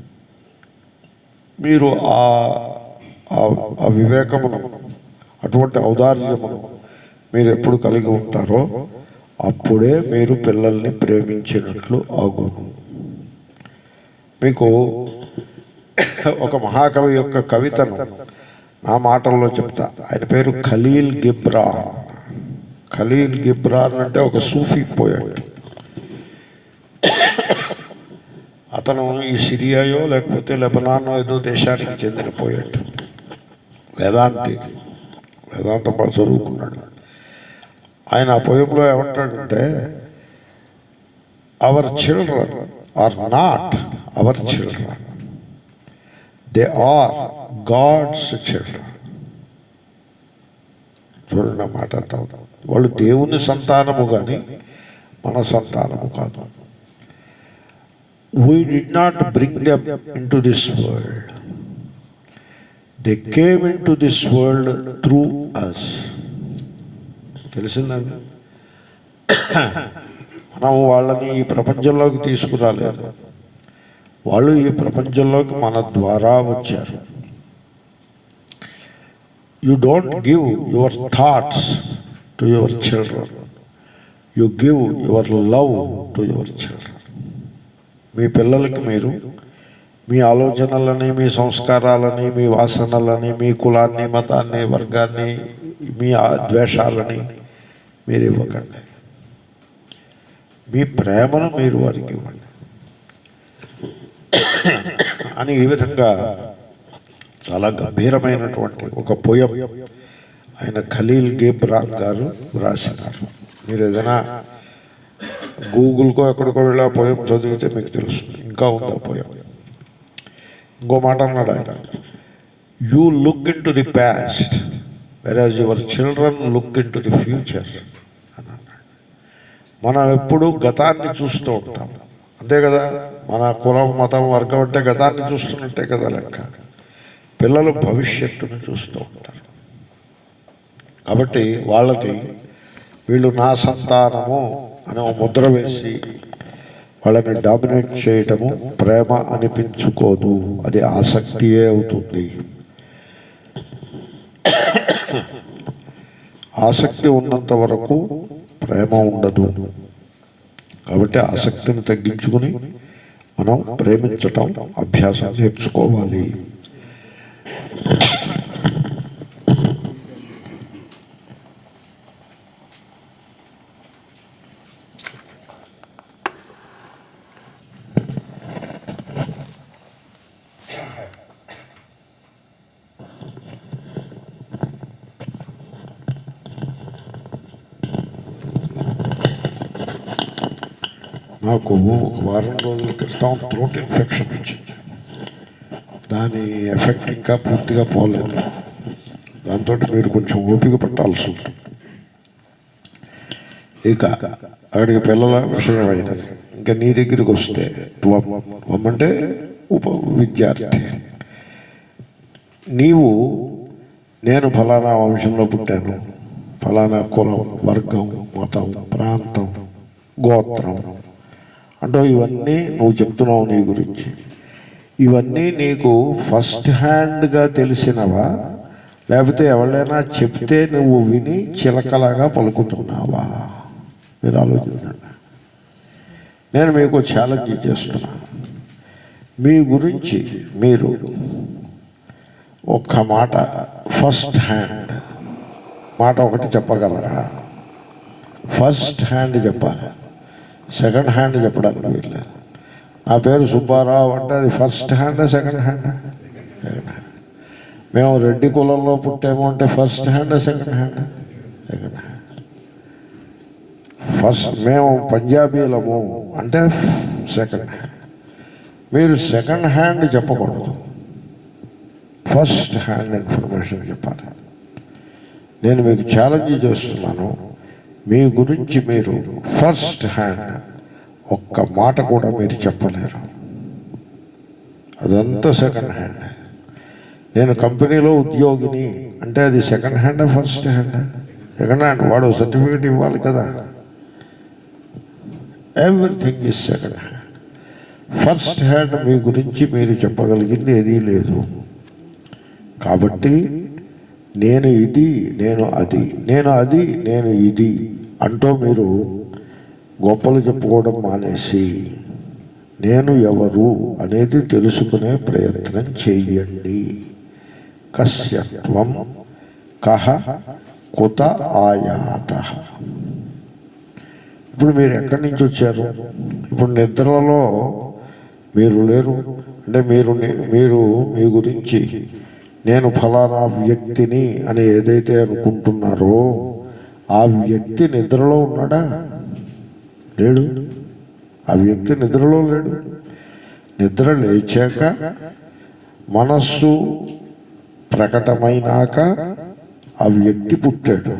మీరు ఆ ఆ- ఆ వివేకమును అటువంటి ఔదార్యమును మీరు ఎప్పుడు కలిగి ఉంటారో అప్పుడే మీరు పిల్లల్ని ప్రేమించినట్లు అగును మీకు ఒక మహాకవి యొక్క కవితను నా మాటల్లో చెప్తా ఆయన పేరు ఖలీల్ గిబ్రాన్ ఖలీల్ గిబ్రాన్ అంటే ఒక సూఫీ పోయాడు అతను ఈ సిరియాయో లేకపోతే లెబనానో ఏదో దేశానికి చెందిన పోయాడు వేదాంతి వేదాంతం బాగా చదువుకున్నాడు ఆయన ఆ పోయంలో ఏమంటాడంటే our children are not our children they are God's children చూడండి ఆ మాట అంతా ఉంది. వాళ్ళు దేవుని సంతానము కానీ మన సంతానము కాదు we did not bring them into this world they came into this world through us తెలిసిందండి మనం వాళ్ళని ఈ ప్రపంచంలోకి తీసుకురాలేదు వాళ్ళు ఈ ప్రపంచంలోకి మన ద్వారా వచ్చారు you don't give your thoughts to your children you give your love to your children మీ పిల్లలకి మీరు మీ ఆలోచనలని మీ సంస్కారాలని మీ వాసనలని మీ కులాన్ని మతాన్ని వర్గాన్ని మీ ఆ ద్వేషాలని మీరు ఇవ్వకండి మీ ప్రేమను మీరు వారికి ఇవ్వండి అని ఈ విధంగా చాలా గంభీరమైనటువంటి ఒక పోయం ఆయన ఖలీల్ గిబ్రాన్ గారు వ్రాసినారు మీరు ఏదైనా గూగుల్కో ఎక్కడికో వెళ్ళి ఆ పోయం చదివితే మీకు తెలుస్తుంది ఇంకా ఉంది ఆ పోయం ఇంకో మాట అన్నాడు ఆయన you look into the past whereas your children look into the future అని అన్నాడు మనం ఎప్పుడు గతాన్ని చూస్తూ ఉంటాం అంతే కదా మన కులం మతం వర్గం అంటే గతాన్ని చూస్తున్నట్టే కదా లెక్క పిల్లలు భవిష్యత్తును చూస్తూ ఉంటారు కాబట్టి వాళ్ళకి వీళ్ళు నా సంతానము అని ఒక ముద్ర వేసి వాళ్ళని డామినేట్ చేయటము ప్రేమ అనిపించుకోదు అది ఆసక్తియే అవుతుంది ఆసక్తి ఉన్నంత వరకు ప్రేమ ఉండదు కాబట్టి ఆసక్తిని తగ్గించుకుని మనం ప్రేమించటం అభ్యాసం నేర్చుకోవాలి నాకు ఒక వారం రోజుల క్రితం థ్రోట్ ఇన్ఫెక్షన్ వచ్చింది దాని ఎఫెక్ట్ ఇంకా పూర్తిగా పోలేదు దాంతో మీరు కొంచెం ఓపిక పట్టాల్సి ఉంటుంది ఇక అక్కడికి పిల్లల విషయం అయినది ఇంకా నీ దగ్గరికి వస్తే త్వం త్వం అంటే ఉప విద్యార్థి నీవు నేను ఫలానా వంశంలో పుట్టాను ఫలానా కులం వర్గం మతం ప్రాంతం గోత్రం అంటూ ఇవన్నీ నువ్వు చెప్తున్నావు నీ గురించి ఇవన్నీ నీకు ఫస్ట్ హ్యాండ్గా తెలిసినవా లేకపోతే ఎవరైనా చెప్తే నువ్వు విని చిలకలాగా పలుకుతున్నావా మీరు ఆలోచించండి నేను మీకు ఛాలెంజ్ చేస్తున్నా మీ గురించి మీరు ఒక్క మాట ఫస్ట్ హ్యాండ్ మాట ఒకటి చెప్పగలరా ఫస్ట్ హ్యాండ్ చెప్పాలి సెకండ్ హ్యాండ్ చెప్పడానికి వీల్లేదు నా పేరు సుబ్బారావు అంటే అది first hand second hand second hand మేము రెడ్డి కులంలో పుట్టాము అంటే first hand second hand second hand first మేము పంజాబీలము అంటే సెకండ్ హ్యాండ్ మీరు సెకండ్ హ్యాండ్ చెప్పకూడదు ఫస్ట్ హ్యాండ్ ఇన్ఫర్మేషన్ చెప్పాలి నేను మీకు ఛాలెంజ్ చేస్తున్నాను మీ గురించి మీరు ఫస్ట్ హ్యాండ్ ఒక్క మాట కూడా మీరు చెప్పలేరు అదంతా సెకండ్ హ్యాండ్ నేను కంపెనీలో ఉద్యోగిని అంటే అది second hand first hand second hand వాడు సర్టిఫికేట్ ఇవ్వాలి కదా everything is second hand first hand మీ గురించి మీరు చెప్పగలిగింది ఏదీ లేదు కాబట్టి నేను ఇది నేను అది నేను అది నేను ఇది అంటూ మీరు గొప్పలు చెప్పుకోవడం మానేసి నేను ఎవరు అనేది తెలుసుకునే ప్రయత్నం చెయ్యండి కశ్యత్వం కహ కుత ఆయాత ఇప్పుడు మీరు ఎక్కడి నుంచి వచ్చారు ఇప్పుడు నిద్రలో మీరు లేరు అంటే మీరు మీరు మీ గురించి నేను ఫలానా వ్యక్తిని అని ఏదైతే అనుకుంటున్నారో ఆ వ్యక్తి నిద్రలో ఉన్నాడా లేడు ఆ వ్యక్తి నిద్రలో లేడు నిద్ర లేచాక మనస్సు ప్రకటమైనాక ఆ వ్యక్తి పుట్టాడు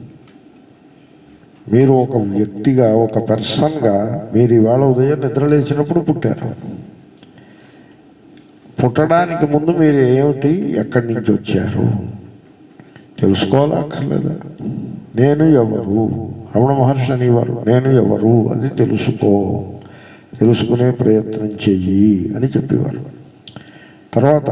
మీరు ఒక వ్యక్తిగా ఒక పర్సన్గా మీరు ఇవాళ ఉదయం నిద్ర లేచినప్పుడు పుట్టారు పుట్టడానికి ముందు మీరు ఏమిటి ఎక్కడి నుంచి వచ్చారు తెలుసుకోవాలక్కర్లేదా నేను ఎవరు రమణ మహర్షి అనేవారు నేను ఎవరు అది తెలుసుకో తెలుసుకునే ప్రయత్నం చెయ్యి అని చెప్పేవారు తర్వాత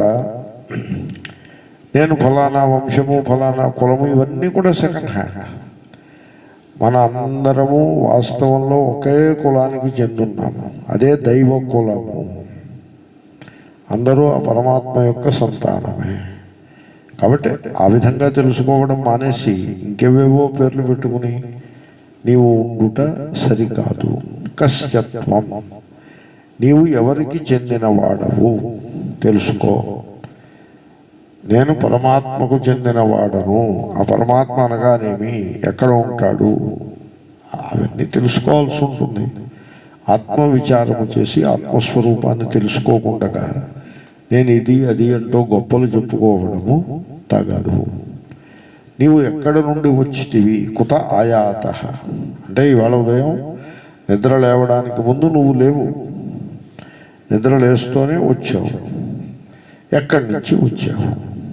నేను ఫలానా వంశము ఫలానా కులము ఇవన్నీ కూడా సెకండ్ హ్యాండ్ మన అందరము వాస్తవంలో ఒకే కులానికి చెందున్నాము అదే దైవ కులము అందరూ ఆ పరమాత్మ యొక్క సంతానమే కాబట్టి ఆ విధంగా తెలుసుకోవడం మానేసి ఇంకెవేవో పేర్లు పెట్టుకుని నీవు ఉండుట సరికాదు కశ్యత్వం నీవు ఎవరికి చెందిన వాడవు తెలుసుకో నేను పరమాత్మకు చెందిన వాడను ఆ పరమాత్మ అనగానేమి ఎక్కడ ఉంటాడు అవన్నీ తెలుసుకోవాల్సి ఉంటుంది ఆత్మ విచారము చేసి ఆత్మస్వరూపాన్ని తెలుసుకోకుండా నేను ఇది అది అంటూ గొప్పలు చెప్పుకోవడము తగదు నీవు ఎక్కడ నుండి వచ్చితివి కుత ఆయాత అంటే ఇవాళ ఉదయం నిద్ర లేవడానికి ముందు నువ్వు లేవు నిద్ర లేస్తూనే వచ్చావు ఎక్కడి నుంచి వచ్చావు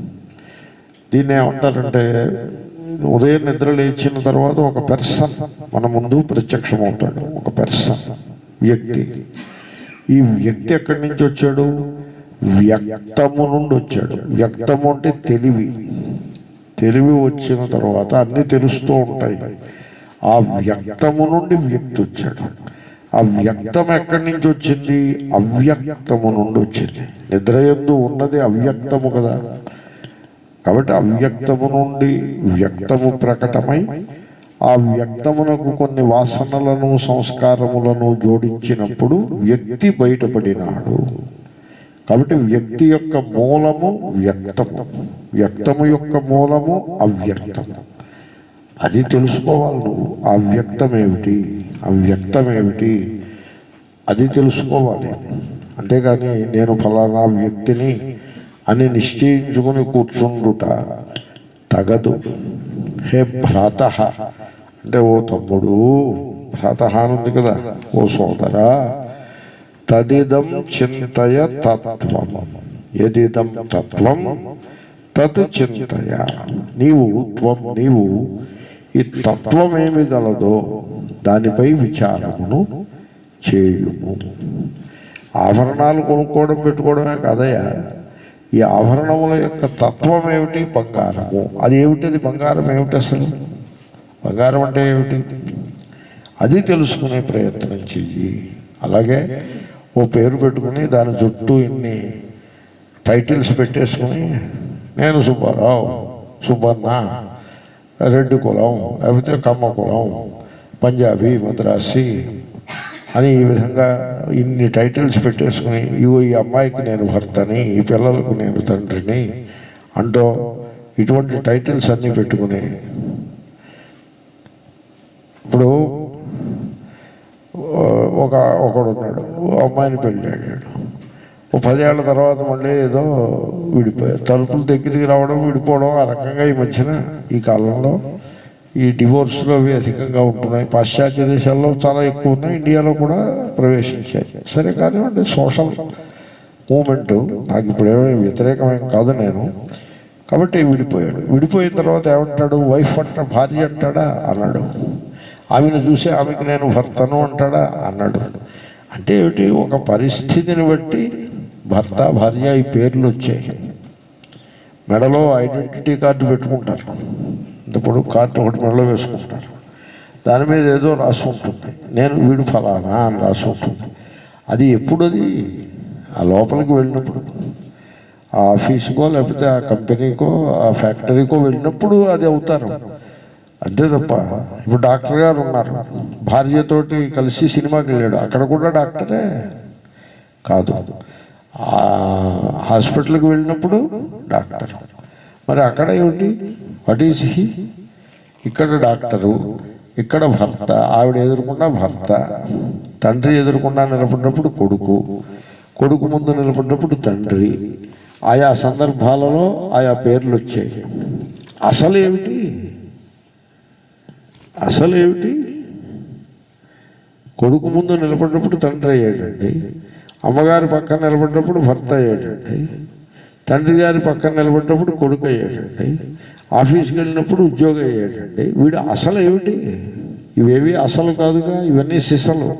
దీన్ని ఏమంటారంటే ఉదయం నిద్ర లేచిన తర్వాత ఒక పెర్సన్ మన ముందు ప్రత్యక్షమవుతాడు ఒక పెర్సన్ వ్యక్తి ఈ వ్యక్తి ఎక్కడి నుంచి వచ్చాడు వ్యక్తము నుండి వచ్చాడు వ్యక్తము అంటే తెలివి తెలివి వచ్చిన తర్వాత అన్నీ తెలుస్తూ ఉంటాయి ఆ వ్యక్తము నుండి వ్యక్తి వచ్చాడు ఆ వ్యక్తం ఎక్కడి నుంచి వచ్చింది అవ్యక్తము నుండి వచ్చింది నిద్రయందు ఉన్నది అవ్యక్తము కదా కాబట్టి అవ్యక్తము నుండి వ్యక్తము ప్రకటమై ఆ వ్యక్తమునకు కొన్ని వాసనలను సంస్కారములను జోడించినప్పుడు వ్యక్తి బయటపడినాడు కాబట్టి వ్యక్తి యొక్క మూలము వ్యక్తము వ్యక్తము యొక్క మూలము అవ్యక్తము అది తెలుసుకోవాలి నువ్వు ఆ వ్యక్తం ఏమిటి ఆ వ్యక్తం ఏమిటి అది తెలుసుకోవాలి అంతేగాని నేను ఫలానా వ్యక్తిని అని నిశ్చయించుకుని కూర్చుండుట తగదు హే భ్రాత అంటే ఓ తమ్ముడు భ్రాత అని ఉంది కదా ఓ సోదరా తదిదం చింతయ తత్వం ఎదిదం తత్వం తత్ చింతయ నీవు త్వం నీవు ఈ తత్వం ఏమి గలదో దానిపై విచారమును చేయుము ఆభరణాలు కొనుక్కోవడం పెట్టుకోవడమే కాదయ్యా ఈ ఆభరణముల యొక్క తత్వం ఏమిటి బంగారము అది ఏమిటి బంగారం ఏమిటి అసలు బంగారం అంటే ఏమిటి అది తెలుసుకునే ప్రయత్నం చెయ్యి అలాగే ఓ పేరు పెట్టుకుని దాని చుట్టూ ఇన్ని టైటిల్స్ పెట్టేసుకుని నేను సుబ్బారావు సుబ్బన్న రెడ్డి కులం లేకపోతే కమ్మ కులం పంజాబీ మద్రాసి అని ఈ విధంగా ఇన్ని టైటిల్స్ పెట్టేసుకుని ఇగో ఈ అమ్మాయికి నేను భర్తని ఈ పిల్లలకు నేను తండ్రిని అంటూ ఇటువంటి టైటిల్స్ అన్నీ పెట్టుకుని ఇప్పుడు ఒక ఒకడు ఉన్నాడు ఓ అమ్మాయిని పెళ్ళాడాడు ఓ పదేళ్ల తర్వాత మళ్ళీ ఏదో విడిపోయారు తలుపుల దగ్గరికి రావడం విడిపోవడం ఆ రకంగా ఈ మధ్యన ఈ కాలంలో ఈ డివోర్స్లో అవి అధికంగా ఉంటున్నాయి పాశ్చాత్య దేశాల్లో చాలా ఎక్కువ ఉన్నాయి ఇండియాలో కూడా ప్రవేశించాయి సరే కానివ్వండి సోషల్ మూమెంట్ నాకు ఇప్పుడు ఏమీ వ్యతిరేకమేం కాదు నేను కాబట్టి విడిపోయాడు విడిపోయిన తర్వాత ఏమంటాడు వైఫ్ అంట భార్య అంటాడా అన్నాడు ఆమెను చూసి ఆమెకి నేను భర్తను అంటాడా అన్నాడు అంటే ఏమిటి ఒక పరిస్థితిని బట్టి భర్త భార్య ఈ పేర్లు వచ్చాయి మెడలో ఐడెంటిటీ కార్డు పెట్టుకుంటారు ఇప్పుడు కార్డు ఒకటి మెడలో వేసుకుంటారు దాని మీద ఏదో రాసి ఉంటుంది నేను వీడు ఫలానా అని రాసి ఉంటుంది అది ఎప్పుడు అది ఆ లోపలికి వెళ్ళినప్పుడు ఆ ఆఫీసుకో లేకపోతే ఆ కంపెనీకో ఆ ఫ్యాక్టరీకో వెళ్ళినప్పుడు అది అవుతారు అంతే తప్ప ఇప్పుడు డాక్టర్ గారు ఉన్నారు భార్యతోటి కలిసి సినిమాకి వెళ్ళాడు అక్కడ కూడా డాక్టరే కాదు ఆ హాస్పిటల్కి వెళ్ళినప్పుడు డాక్టర్ మరి అక్కడ ఏమిటి వాట్ ఈస్ హీ ఇక్కడ డాక్టరు ఇక్కడ భర్త ఆవిడ ఎదురుకుండా భర్త తండ్రి ఎదురుకుండా నిలబడినప్పుడు కొడుకు కొడుకు ముందు నిలబడినప్పుడు తండ్రి ఆయా సందర్భాలలో ఆయా పేర్లు వచ్చాయి అసలు ఏమిటి అసలు ఏమిటి కొడుకు ముందు నిలబడినప్పుడు తండ్రి అయ్యాడండి అమ్మగారి పక్కన నిలబడినప్పుడు భర్త అయ్యాడండి తండ్రి గారి పక్కన నిలబడినప్పుడు కొడుకు అయ్యాడండి ఆఫీస్కి వెళ్ళినప్పుడు ఉద్యోగం అయ్యాడండి వీడు అసలు ఏమిటి ఇవేవి అసలు కాదుగా ఇవన్నీ సిసలు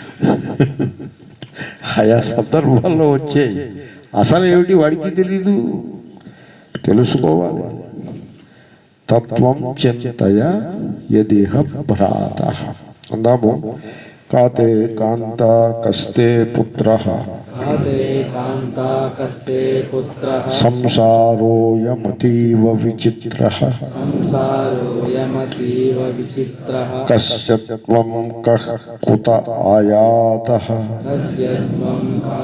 ఆయా సందర్భాల్లో వచ్చాయి అసలు ఏమిటి వాడికి తెలీదు తెలుసుకోవాలి తత్వం చింతయ యదిహ భ్రాత అందాము కాతే కాంత కస్తే పుత్ర खाते कान्ता कस्ते पुत्रः సంసారోయమతీవ విచిత్ర संसारोऽयमतीव विचित्रः కస్య త్వం కః కుత ఆయాత कस्य त्वं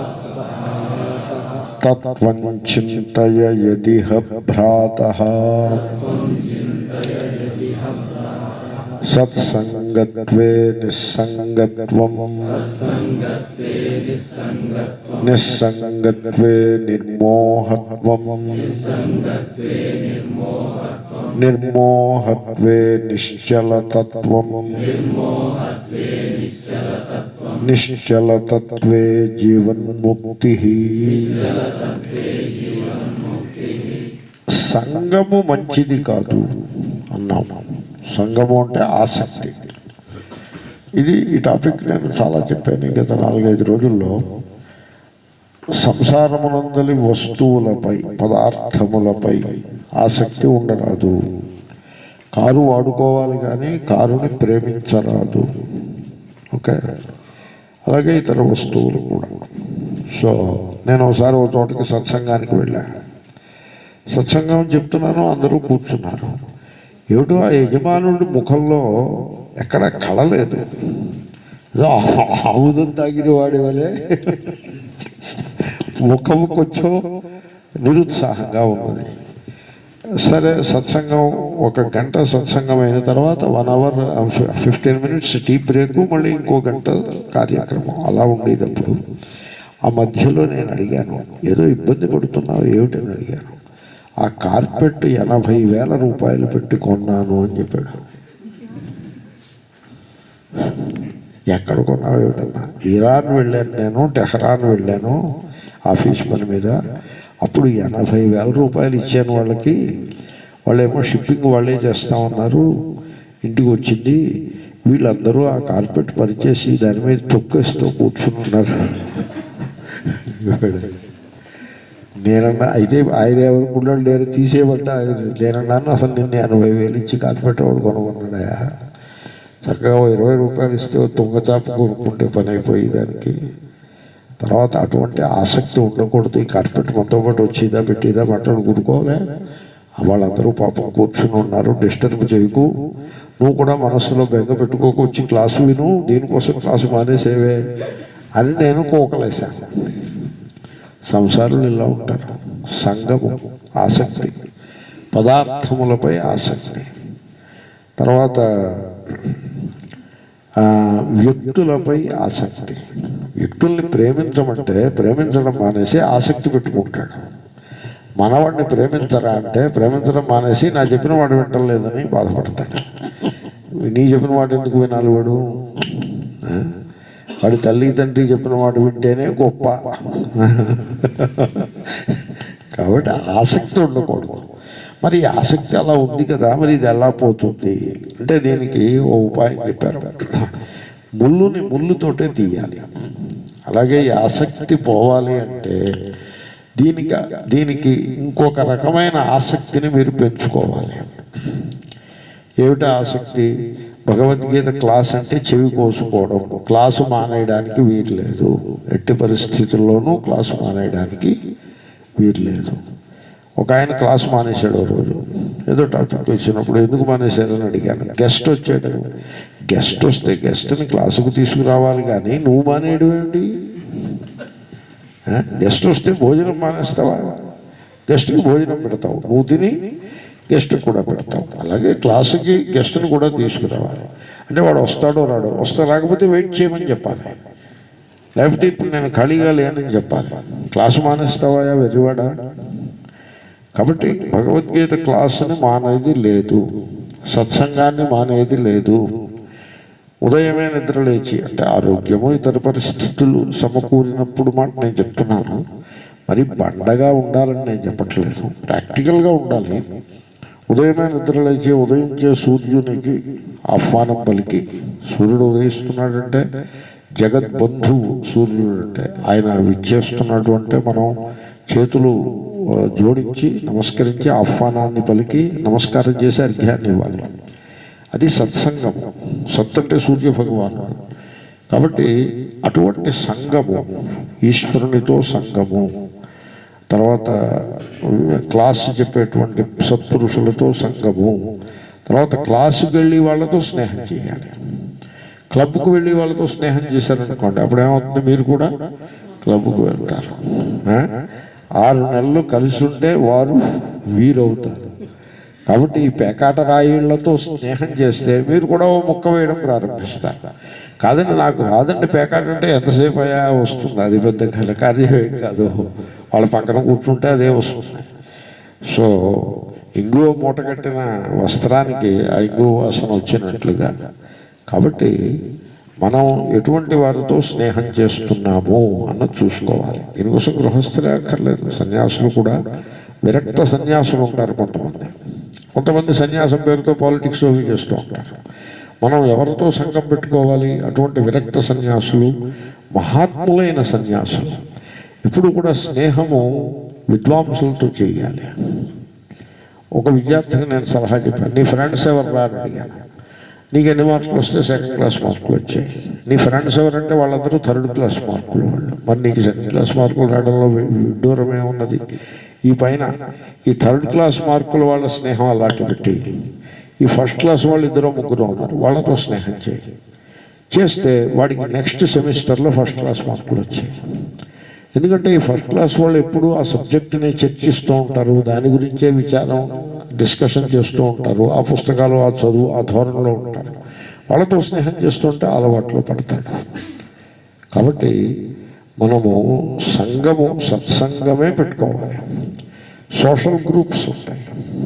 తత్వం చింతయ యదిహ భ్రాత సత్సంగత్వే నిస్సంగత్వం సంగత్వే నిస్సంగత్వం నిస్సంగత్వే నిర్మోహత్వం సంగత్వే నిర్మోహత్వం నిర్మోహత్వే నిశ్చలతత్వం నిర్మోహత్వే నిశ్చలతత్వం నిశ్చలతత్వే జీవన్ముక్తి జలతత్వే జీవన్ముక్తి సంగము మంచిది కాదు అన్నాము సంగము అంటే ఆసక్తి ఇది ఈ టాపిక్ నేను చాలా చెప్పాను గత నాలుగైదు రోజుల్లో సంసారమునందలి వస్తువులపై పదార్థములపై ఆసక్తి ఉండరాదు కారు వాడుకోవాలి కానీ కారుని ప్రేమించరాదు ఓకే అలాగే ఇతర వస్తువులు కూడా సో నేను ఒకసారి ఒక చోటకి సత్సంగానికి వెళ్ళాను సత్సంగం చెప్తున్నాను అందరూ కూర్చున్నారు ఏమిటో ఆ యజమానుడి ముఖంలో ఎక్కడ కళ లేదు ఏదో ఆముదం తాగిన వాడి వలె ముఖం కొంచెం నిరుత్సాహంగా ఉన్నది సరే సత్సంగం ఒక గంట సత్సంగం అయిన తర్వాత one hour fifteen minutes tea break మళ్ళీ ఇంకో గంట కార్యక్రమం అలా ఉండేటప్పుడు ఆ మధ్యలో నేను అడిగాను ఏదో ఇబ్బంది పడుతున్నావు ఏమిటని అడిగాను ఆ కార్పెట్ ఎనభై వేల రూపాయలు పెట్టి కొన్నాను అని చెప్పాడు ఎక్కడ కొన్నావు ఏమిటన్నా ఇరాన్ వెళ్ళాను నేను టెహరాన్ వెళ్ళాను ఆఫీస్ పని మీద అప్పుడు ఎనభై వేల రూపాయలు ఇచ్చాను వాళ్ళకి వాళ్ళేమో షిప్పింగ్ వాళ్ళే చేస్తా ఉన్నారు ఇంటికి వచ్చింది వీళ్ళందరూ ఆ కార్పెట్ పరిచేసి దాని మీద తొక్కేస్తూ కూర్చుంటున్నారు నేనన్నా అయితే ఆయన ఎవరుకున్నాడు లేరు తీసేయబట్ట నేనన్నాను అసలు నిన్న ఎనభై వేలు ఇచ్చి కార్పెట్ వాడు కొనుక్కున్నాడా చక్కగా ఓ ఇరవై రూపాయలు ఇస్తే ఓ తుంగచాప కొనుక్కుంటే పని అయిపోయి దానికి తర్వాత అటువంటి ఆసక్తి ఉండకూడదు ఈ కార్పెట్ మనతో పాటు వచ్చేదా పెట్టేదా బట్టలు కుడుకోలే వాళ్ళందరూ పాపం కూర్చుని ఉన్నారు డిస్టర్బ్ చేయకు నువ్వు కూడా మనస్సులో బెంగ పెట్టుకోకు వచ్చి క్లాసు విను దీనికోసం క్లాసు మానేసేవే అని నేను కోకలేశాను సంసారులు ఇలా ఉంటారు సంగము ఆసక్తి పదార్థములపై ఆసక్తి తర్వాత ఆ, వ్యక్తులపై ఆసక్తి వ్యక్తుల్ని ప్రేమించమంటే ప్రేమించడం మానేసి ఆసక్తి పెట్టుకుంటాడు మనవాడిని ప్రేమించరా అంటే ప్రేమించడం మానేసి నా చెప్పిన వాడు వింటలేదని బాధపడతాడు నీ చెప్పిన వాడు ఎందుకు వినాలి వాడు ఆ? వాడి తల్లి తండ్రి చెప్పిన మాట వింటేనే గొప్ప కాబట్టి ఆసక్తి ఉండకూడదు మరి ఈ ఆసక్తి అలా ఉంది కదా మరి ఇది ఎలా పోతుంది అంటే దీనికి ఓ ఉపాయం చెప్పారు ముళ్ళుని ముళ్ళుతోటే తీయాలి అలాగే ఈ ఆసక్తి పోవాలి అంటే దీనికి దీనికి ఇంకొక రకమైన ఆసక్తిని మీరు పెంచుకోవాలి ఏమిటి ఆసక్తి భగవద్గీత క్లాస్ అంటే చెవి కోసుకోవడం క్లాసు మానేయడానికి వీలు లేదు ఎట్టి పరిస్థితుల్లోనూ క్లాసు మానేయడానికి వీలు లేదు ఒక ఆయన క్లాస్ మానేశాడు ఓ రోజు ఏదో టాపిక్ వచ్చినప్పుడు ఎందుకు మానేశారని అడిగాను గెస్ట్ వచ్చాడు గెస్ట్ వస్తే గెస్ట్ని క్లాసుకు తీసుకురావాలి కానీ నువ్వు మానేయడం ఏంటి ఆ? గెస్ట్ వస్తే భోజనం మానేస్తావా గెస్ట్కి భోజనం పెడతావు నువ్వు తిని గెస్ట్కి కూడా పెడతావు అలాగే క్లాసుకి గెస్ట్ని కూడా తీసుకురావాలి అంటే వాడు వస్తాడో రాడో వస్తా రాకపోతే వెయిట్ చేయమని చెప్పాలి లేకపోతే ఇప్పుడు నేను ఖాళీగా లేనని చెప్పాలి క్లాసు మానేస్తావా వెర్రివాడా కాబట్టి భగవద్గీత క్లాసుని మానేది లేదు సత్సంగాన్ని మానేది లేదు ఉదయమే నిద్ర లేచి అంటే ఆరోగ్యము ఇతర పరిస్థితులు సమకూరినప్పుడు మాట నేను చెప్తున్నాను మరి బండగా ఉండాలని నేను చెప్పట్లేదు ప్రాక్టికల్గా ఉండాలి ఉదయమే నిద్ర లేచి ఉదయించే సూర్యునికి ఆహ్వానం పలికి సూర్యుడు ఉదయిస్తున్నాడంటే జగద్బంధువు సూర్యుడు అంటే ఆయన విచ్చేస్తున్నాడు అంటే మనం చేతులు ఆ, జోడించి నమస్కరించి ఆహ్వానాన్ని పలికి నమస్కారం చేసి అర్ఘ్యాన్ని ఇవ్వాలి అది సత్సంగం సత్ అంటే సూర్య భగవానుడు కాబట్టి అటువంటి సంగము ఈశ్వరునితో సంగము తర్వాత క్లాస్ చెప్పేటువంటి సత్పురుషులతో సంగము తర్వాత క్లాసుకు వెళ్ళి వాళ్ళతో స్నేహం చేయాలి క్లబ్కు వెళ్ళి వాళ్ళతో స్నేహం చేశారనుకోండి అప్పుడు ఏమవుతుంది మీరు కూడా క్లబ్కు వెళ్తారు ఆ? ఆరు నెలలు కలిసి ఉంటే వారు వీరవుతారు కాబట్టి ఈ పేకాట రాయిళ్లతో స్నేహం చేస్తే మీరు కూడా ఓ ముక్క వేయడం ప్రారంభిస్తారు కాదండి నాకు రాదండి పేకాట అంటే ఎంతసేపు అయ్యా వస్తుంది అది పెద్ద ఘనకార్యం కాదు వాళ్ళ పక్కన కూర్చుంటే అదే వస్తుంది సో ఇంగువ మూట కట్టిన వస్త్రానికి ఆ ఇంగువ వాసన వచ్చినట్లుగా కాబట్టి మనం ఎటువంటి వారితో స్నేహం చేస్తున్నాము అన్నది చూసుకోవాలి దీనికోసం గృహస్థులే అక్కర్లేదు సన్యాసులు కూడా విరక్త సన్యాసులు ఉంటారు కొంతమంది కొంతమంది సన్యాసం పేరుతో పాలిటిక్స్ అవి చేస్తూ ఉంటారు మనం ఎవరితో సంఘం పెట్టుకోవాలి అటువంటి విరక్త సన్యాసులు మహాత్ములైన సన్యాసులు ఇప్పుడు కూడా స్నేహము విద్వాంసులతో చేయాలి ఒక విద్యార్థికి నేను సలహా చెప్పాను నీ ఫ్రెండ్స్ ఎవరు రాని అడిగాను నీకు ఎన్ని మార్కులు వస్తే సెకండ్ క్లాస్ మార్కులు వచ్చాయి నీ ఫ్రెండ్స్ ఎవరంటే వాళ్ళందరూ థర్డ్ క్లాస్ మార్కులు వాళ్ళు మరి నీకు సెకండ్ క్లాస్ మార్కులు రావడంలో వి- విడ్డూరమే ఉన్నది ఈ పైన ఈ థర్డ్ క్లాస్ మార్కులు వాళ్ళ స్నేహం అలాంటి పెట్టి ఈ ఫస్ట్ క్లాస్ వాళ్ళు ఇద్దరు ముగ్గురు ఉన్నారు వాళ్ళతో స్నేహం చేయి చేస్తే వాడికి నెక్స్ట్ సెమిస్టర్లో ఫస్ట్ క్లాస్ మార్కులు వచ్చాయి ఎందుకంటే ఈ ఫస్ట్ క్లాస్ వాళ్ళు ఎప్పుడు ఆ సబ్జెక్టుని చర్చిస్తూ ఉంటారు దాని గురించే విచారం డిస్కషన్ చేస్తూ ఉంటారు ఆ పుస్తకాలు ఆ చదువు ఆ ధోరణిలో ఉంటారు వాళ్ళతో స్నేహం చేస్తుంటే అలవాట్లో పడతాడు కాబట్టి మనము సంఘము సత్సంగమే పెట్టుకోవాలి సోషల్ గ్రూప్స్ ఉంటాయి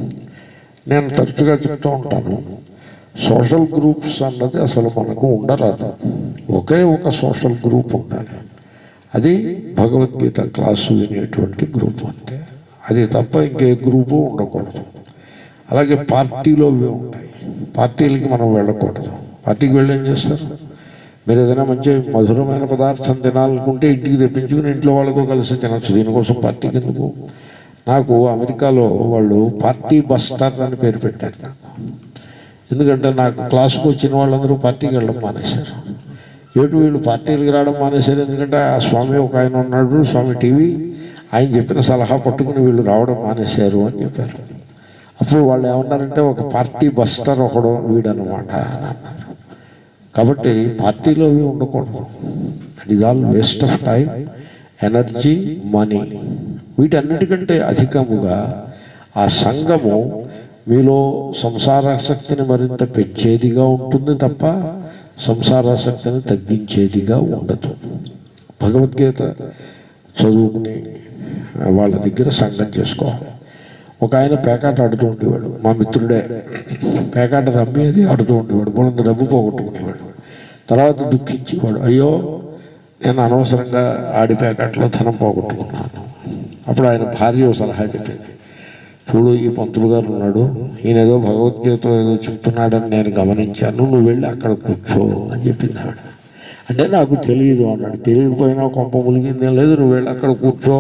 నేను తరచుగా చెప్తూ ఉంటాను సోషల్ గ్రూప్స్ అన్నది అసలు మనకు ఉండరాదు ఒకే ఒక సోషల్ గ్రూప్ ఉండాలి అది భగవద్గీత క్లాసు వినేటువంటి గ్రూప్ అంతే అది తప్ప ఇంకే గ్రూపు ఉండకూడదు అలాగే పార్టీలో ఇవి ఉంటాయి పార్టీలకి మనం వెళ్ళకూడదు పార్టీకి వెళ్ళి ఏం చేస్తారు మీరు ఏదైనా మంచి మధురమైన పదార్థం తినాలనుకుంటే ఇంటికి తెప్పించుకుని ఇంట్లో వాళ్ళతో కలిసి తినచ్చు దీనికోసం పార్టీకి ఎందుకు నాకు అమెరికాలో వాళ్ళు పార్టీ బస్టర్ అని పేరు పెట్టారు నాకు ఎందుకంటే నాకు క్లాసుకు వచ్చిన వాళ్ళందరూ పార్టీకి వెళ్ళడం మానేశారు ఏటు వీళ్ళు పార్టీలకు రావడం మానేశారు ఎందుకంటే ఆ స్వామి ఒక ఆయన ఉన్నాడు స్వామి టీవీ ఆయన చెప్పిన సలహా పట్టుకుని వీళ్ళు రావడం మానేశారు అని చెప్పారు అప్పుడు వాళ్ళు ఏమన్నారంటే ఒక పార్టీ బస్టర్ ఒకడు వీడనమాట అని అన్నారు కాబట్టి పార్టీలో అవి ఉండకూడదు it all waste of time energy money వీటన్నిటికంటే అధికముగా ఆ సంఘము మీలో సంసారాసక్తిని మరింత పెంచేదిగా ఉంటుంది తప్ప సంసారాసక్తిని తగ్గించేదిగా ఉండదు భగవద్గీత చదువుకుని వాళ్ళ దగ్గర సంఘం చేసుకోవాలి ఒక ఆయన పేకాట ఆడుతూ ఉండేవాడు మా మిత్రుడే పేకాట రమ్మి అది ఆడుతూ ఉండేవాడు బోలంత డబ్బు పోగొట్టుకునేవాడు తర్వాత దుఃఖించేవాడు అయ్యో నేను అనవసరంగా ఆడి పేకాటలో ధనం పోగొట్టుకున్నాను అప్పుడు ఆయన భార్య ఓ సలహా చెప్పింది చూడు ఈ పంతులు గారు ఉన్నాడు ఈయన ఏదో భగవద్గీత ఏదో చెప్తున్నాడని నేను గమనించాను నువ్వు వెళ్ళి అక్కడ కూర్చో అని చెప్పింది ఆవిడ అంటే నాకు తెలియదు అన్నాడు తెలియకపోయినా కొంప ములిగిందేం లేదు నువ్వు వెళ్ళి అక్కడ కూర్చో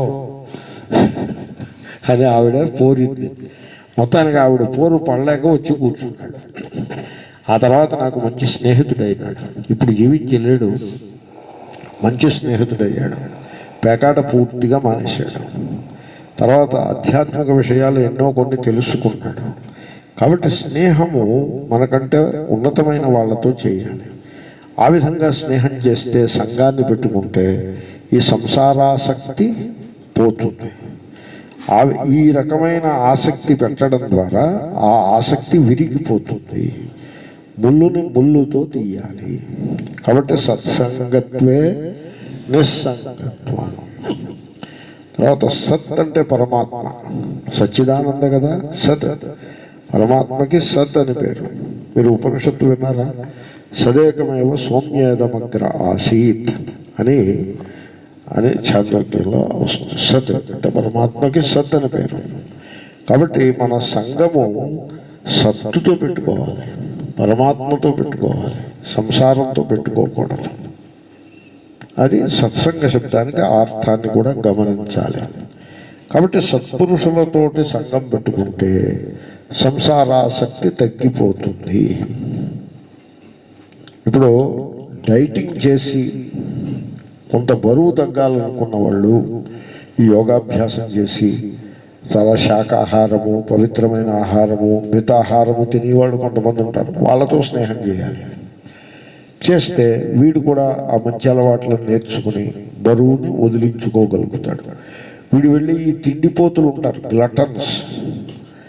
అని ఆవిడ పోరింది మొత్తానికి ఆవిడ పోరు పడలేక వచ్చి కూర్చున్నాడు ఆ తర్వాత నాకు మంచి స్నేహితుడైనాడు ఇప్పుడు జీవించలేడు మంచి స్నేహితుడయ్యాడు పేకాట పూర్తిగా మానేశాడు తర్వాత ఆధ్యాత్మిక విషయాలు ఎన్నో కొన్ని తెలుసుకున్నాడు కాబట్టి స్నేహము మనకంటే ఉన్నతమైన వాళ్ళతో చేయాలి ఆ విధంగా స్నేహం చేస్తే సంఘాన్ని పెట్టుకుంటే ఈ సంసారాసక్తి పోతుంది ఆ ఈ రకమైన ఆసక్తి పెట్టడం ద్వారా ఆ ఆసక్తి విరిగిపోతుంది ముళ్ళుని ముళ్ళుతో తీయాలి కాబట్టి సత్సంగత్వే నిస్సంగత్వం తర్వాత సత్ అంటే పరమాత్మ సచ్చిదానంద కదా సత్ పరమాత్మకి సత్ అని పేరు మీరు ఉపనిషత్తు విన్నారా సదేకమేవ సౌమ్యేదమగ్ర ఆసీత్ అని అని చాంద్రోగ్యంలో వస్తుంది సత్ అంటే పరమాత్మకి సత్ అని పేరు కాబట్టి మన సంఘము సత్తుతో పెట్టుకోవాలి పరమాత్మతో పెట్టుకోవాలి సంసారంతో పెట్టుకోకూడదు అది సత్సంగ శబ్దానికి ఆ అర్థాన్ని కూడా గమనించాలి కాబట్టి సత్పురుషులతోటి సంఘం పెట్టుకుంటే సంసారాసక్తి తగ్గిపోతుంది ఇప్పుడు డైటింగ్ చేసి కొంత బరువు తగ్గాలనుకున్న వాళ్ళు ఈ యోగాభ్యాసం చేసి చాలా శాకాహారము పవిత్రమైన ఆహారము మితాహారము తినేవాళ్ళు కొంతమంది ఉంటారు వాళ్ళతో స్నేహం చేయాలి చేస్తే వీడు కూడా ఆ మంచి అలవాట్లను నేర్చుకుని బరువుని వదిలించుకోగలుగుతాడు వీడు వెళ్ళి ఈ తిండిపోతులు ఉంటారు గ్లటన్స్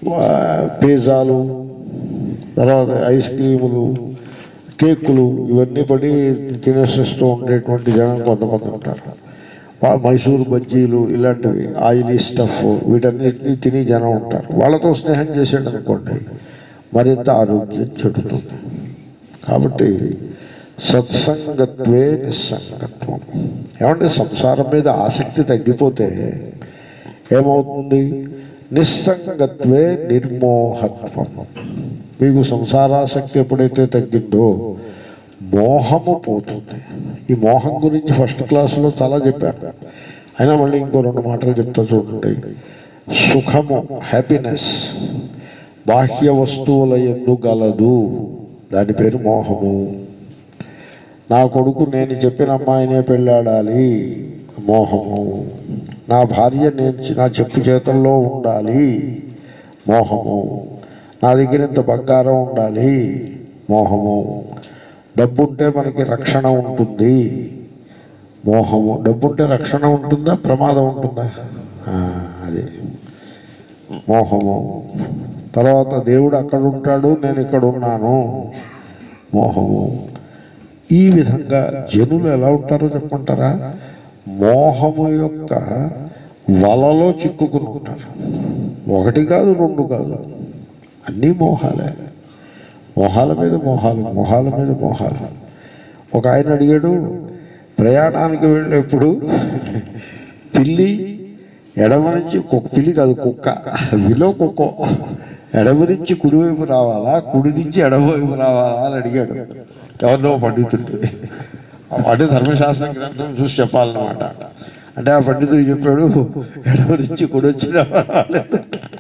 వా- పిజ్జాలు తర్వాత ఐస్ క్రీములు కేకులు ఇవన్నీ పడి తినేసేస్తూ ఉండేటువంటి జనం కొంతమంది ఉంటారు వా- మైసూరు బజ్జీలు ఇలాంటివి ఆయిలీ స్టఫ్ వీటన్నిటిని తిని జనం ఉంటారు వాళ్ళతో స్నేహం చేసాడు అనుకోండి మరింత ఆరోగ్యం చెడుతుంది కాబట్టి సత్సంగత్వే నిస్సంగత్వం ఏమంటే సంసారం మీద ఆసక్తి తగ్గిపోతే ఏమవుతుంది నిస్సంగత్వే నిర్మోహత్వం మీకు సంసారాసక్తి ఎప్పుడైతే తగ్గిందో మోహము పోతుంది ఈ మోహం గురించి ఫస్ట్ క్లాసులో చాలా చెప్పాను అయినా మళ్ళీ ఇంకో రెండు మాటలు చెప్తా చూడండి సుఖము హ్యాపీనెస్ బాహ్య వస్తువుల ఎందు గలదు దాని పేరు మోహము నా కొడుకు నేను చెప్పిన అమ్మాయినే పెళ్ళాడాలి మోహము నా భార్య నేను చి- నా చెప్పు చేతుల్లో ఉండాలి మోహము నా దగ్గర ఇంత బంగారం ఉండాలి మోహము డబ్బు ఉంటే మనకి రక్షణ ఉంటుంది మోహము డబ్బు ఉంటే రక్షణ ఉంటుందా ప్రమాదం ఉంటుందా ఆ, అది మోహము తర్వాత దేవుడు అక్కడ ఉంటాడు నేను ఇక్కడ ఉన్నాను మోహము ఈ విధంగా జనులు ఎలా ఉంటారో చెప్పమంటారా మోహము యొక్క వలలో చిక్కుకుని ఉంటారు ఒకటి కాదు రెండు కాదు అన్నీ మోహాలే మోహాల మీద మోహాలు మోహాల మీద మోహాలు ఒక ఆయన అడిగాడు ప్రయాణానికి వెళ్ళినప్పుడు పిల్లి ఎడమ నుంచి కుక్క పిల్లి కాదు కుక్క విలో కుక్క ఎడమ నుంచి కుడివైపు రావాలా కుడి నుంచి ఎడమవైపు రావాలా అని అడిగాడు ఎవరినో పండితుడు అంటే ధర్మశాస్త్ర గ్రంథం చూసి చెప్పాలన్నమాట అంటే ఆ పండితుడు చెప్పాడు ఎడమ నుంచి కుడి వచ్చి రావాలి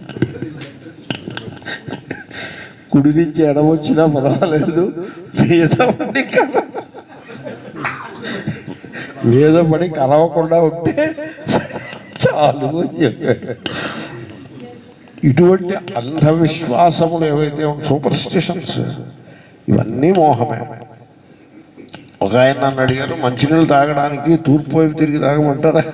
కుడి నుంచి ఎడమ వచ్చినా పర్వాలేదు మీద పడి కల- మీద పడి కలవకుండా ఉంటే చాలు అని చెప్పాడు ఇటువంటి అంధవిశ్వాసములు ఏవైతే సూపర్ స్టిషన్స్ ఇవన్నీ మోహమే ఒక ఆయన నన్ను అడిగారు మంచినీళ్ళు తాగడానికి తూర్పు వైపు తిరిగి తాగమంటారా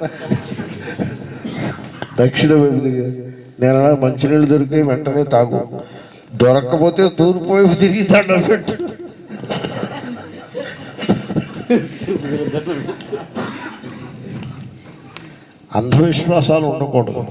దక్షిణ వైపు తిరిగి నేను అలా మంచినీళ్ళు దొరికే వెంటనే తాగు దొరక్కపోతే తూర్పు వైపు తిరిగి దండం పెట్టు అంధవిశ్వాసాలు ఉండకూడదు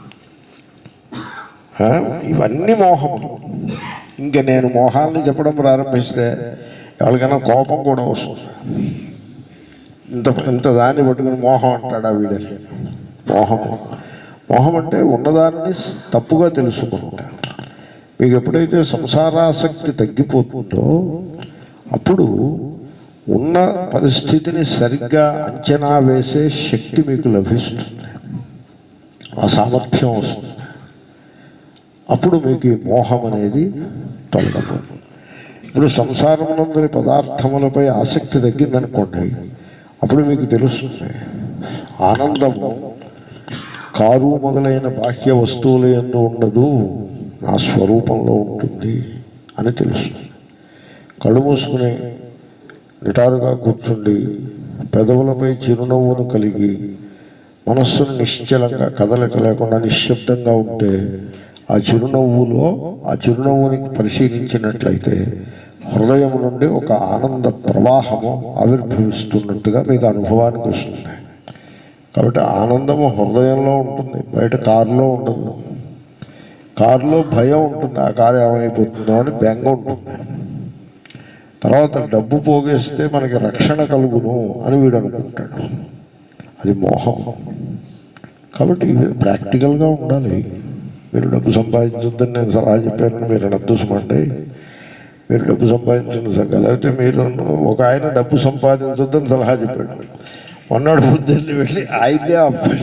ఆ, ఇవన్నీ మోహములు ఇంకా నేను మోహాన్ని చెప్పడం ప్రారంభిస్తే ఎవరికైనా కోపం కూడా వస్తుంది ఇంత ఇంత దాన్ని పట్టుకుని మోహం అంటాడా వీడని మోహము మోహం అంటే ఉన్నదాన్ని తప్పుగా తెలుసుకుంటా మీకు ఎప్పుడైతే సంసారాసక్తి తగ్గిపోతుందో అప్పుడు ఉన్న పరిస్థితిని సరిగ్గా అంచనా వేసే శక్తి మీకు లభిస్తుంది ఆ సామర్థ్యం వస్తుంది అప్పుడు మీకు ఈ మోహం అనేది తొలగదు ఇప్పుడు సంసారం నందరి పదార్థములపై ఆసక్తి తగ్గిందనుకోండి అప్పుడు మీకు తెలుస్తుంది ఆనందము కారు మొదలైన బాహ్య వస్తువుల ఎందు ఉండదు నా స్వరూపంలో ఉంటుంది అని తెలుస్తుంది కళ్ళు మూసుకుని నిటారుగా కూర్చుండి పెదవులపై చిరునవ్వును కలిగి మనస్సును నిశ్చలంగా కదలిక లేకుండా నిశ్శబ్దంగా ఉంటే ఆ చిరునవ్వులో ఆ చిరునవ్వుని పరిశీలించినట్లయితే హృదయం నుండి ఒక ఆనంద ప్రవాహము ఆవిర్భవిస్తున్నట్టుగా మీకు అనుభవానికి వస్తుంది కాబట్టి ఆనందము హృదయంలో ఉంటుంది బయట కారులో ఉండదు కారులో భయం ఉంటుంది ఆ కారు ఏమైపోతుందో అని బెంగ ఉంటుంది తర్వాత డబ్బు పోగేస్తే మనకి రక్షణ కలుగును అని వీడు అనుకుంటాడు అది మోహం కాబట్టి ఇవి ప్రాక్టికల్గా ఉండాలి మీరు డబ్బు సంపాదించొద్దని నేను సలహా చెప్పాను మీరు నద్దుసమండి మీరు డబ్బు సంపాదించండి సరిగ్గా లేకపోతే మీరు ఒక ఆయన డబ్బు సంపాదించొద్దని సలహా చెప్పాడు మొన్నడు పొద్దున్న వెళ్ళి ఆయనే అప్పాడు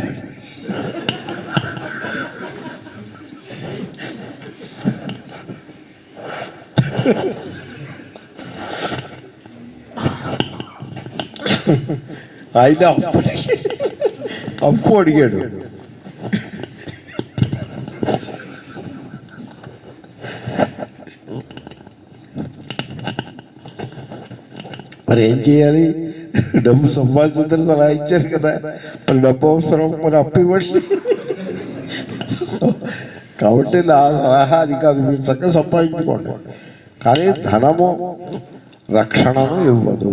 ఆయన అప్పు అప్పు అడిగాడు మరి ఏం చేయాలి డబ్బు సంపాదించడం అలా ఇచ్చారు కదా మరి డబ్బు అవసరం మరి అప్పు ఇవ్వండి సో కాబట్టి నా సలహా అది కాదు మీరు చక్కగా సంపాదించుకోండి కానీ ధనము రక్షణను ఇవ్వదు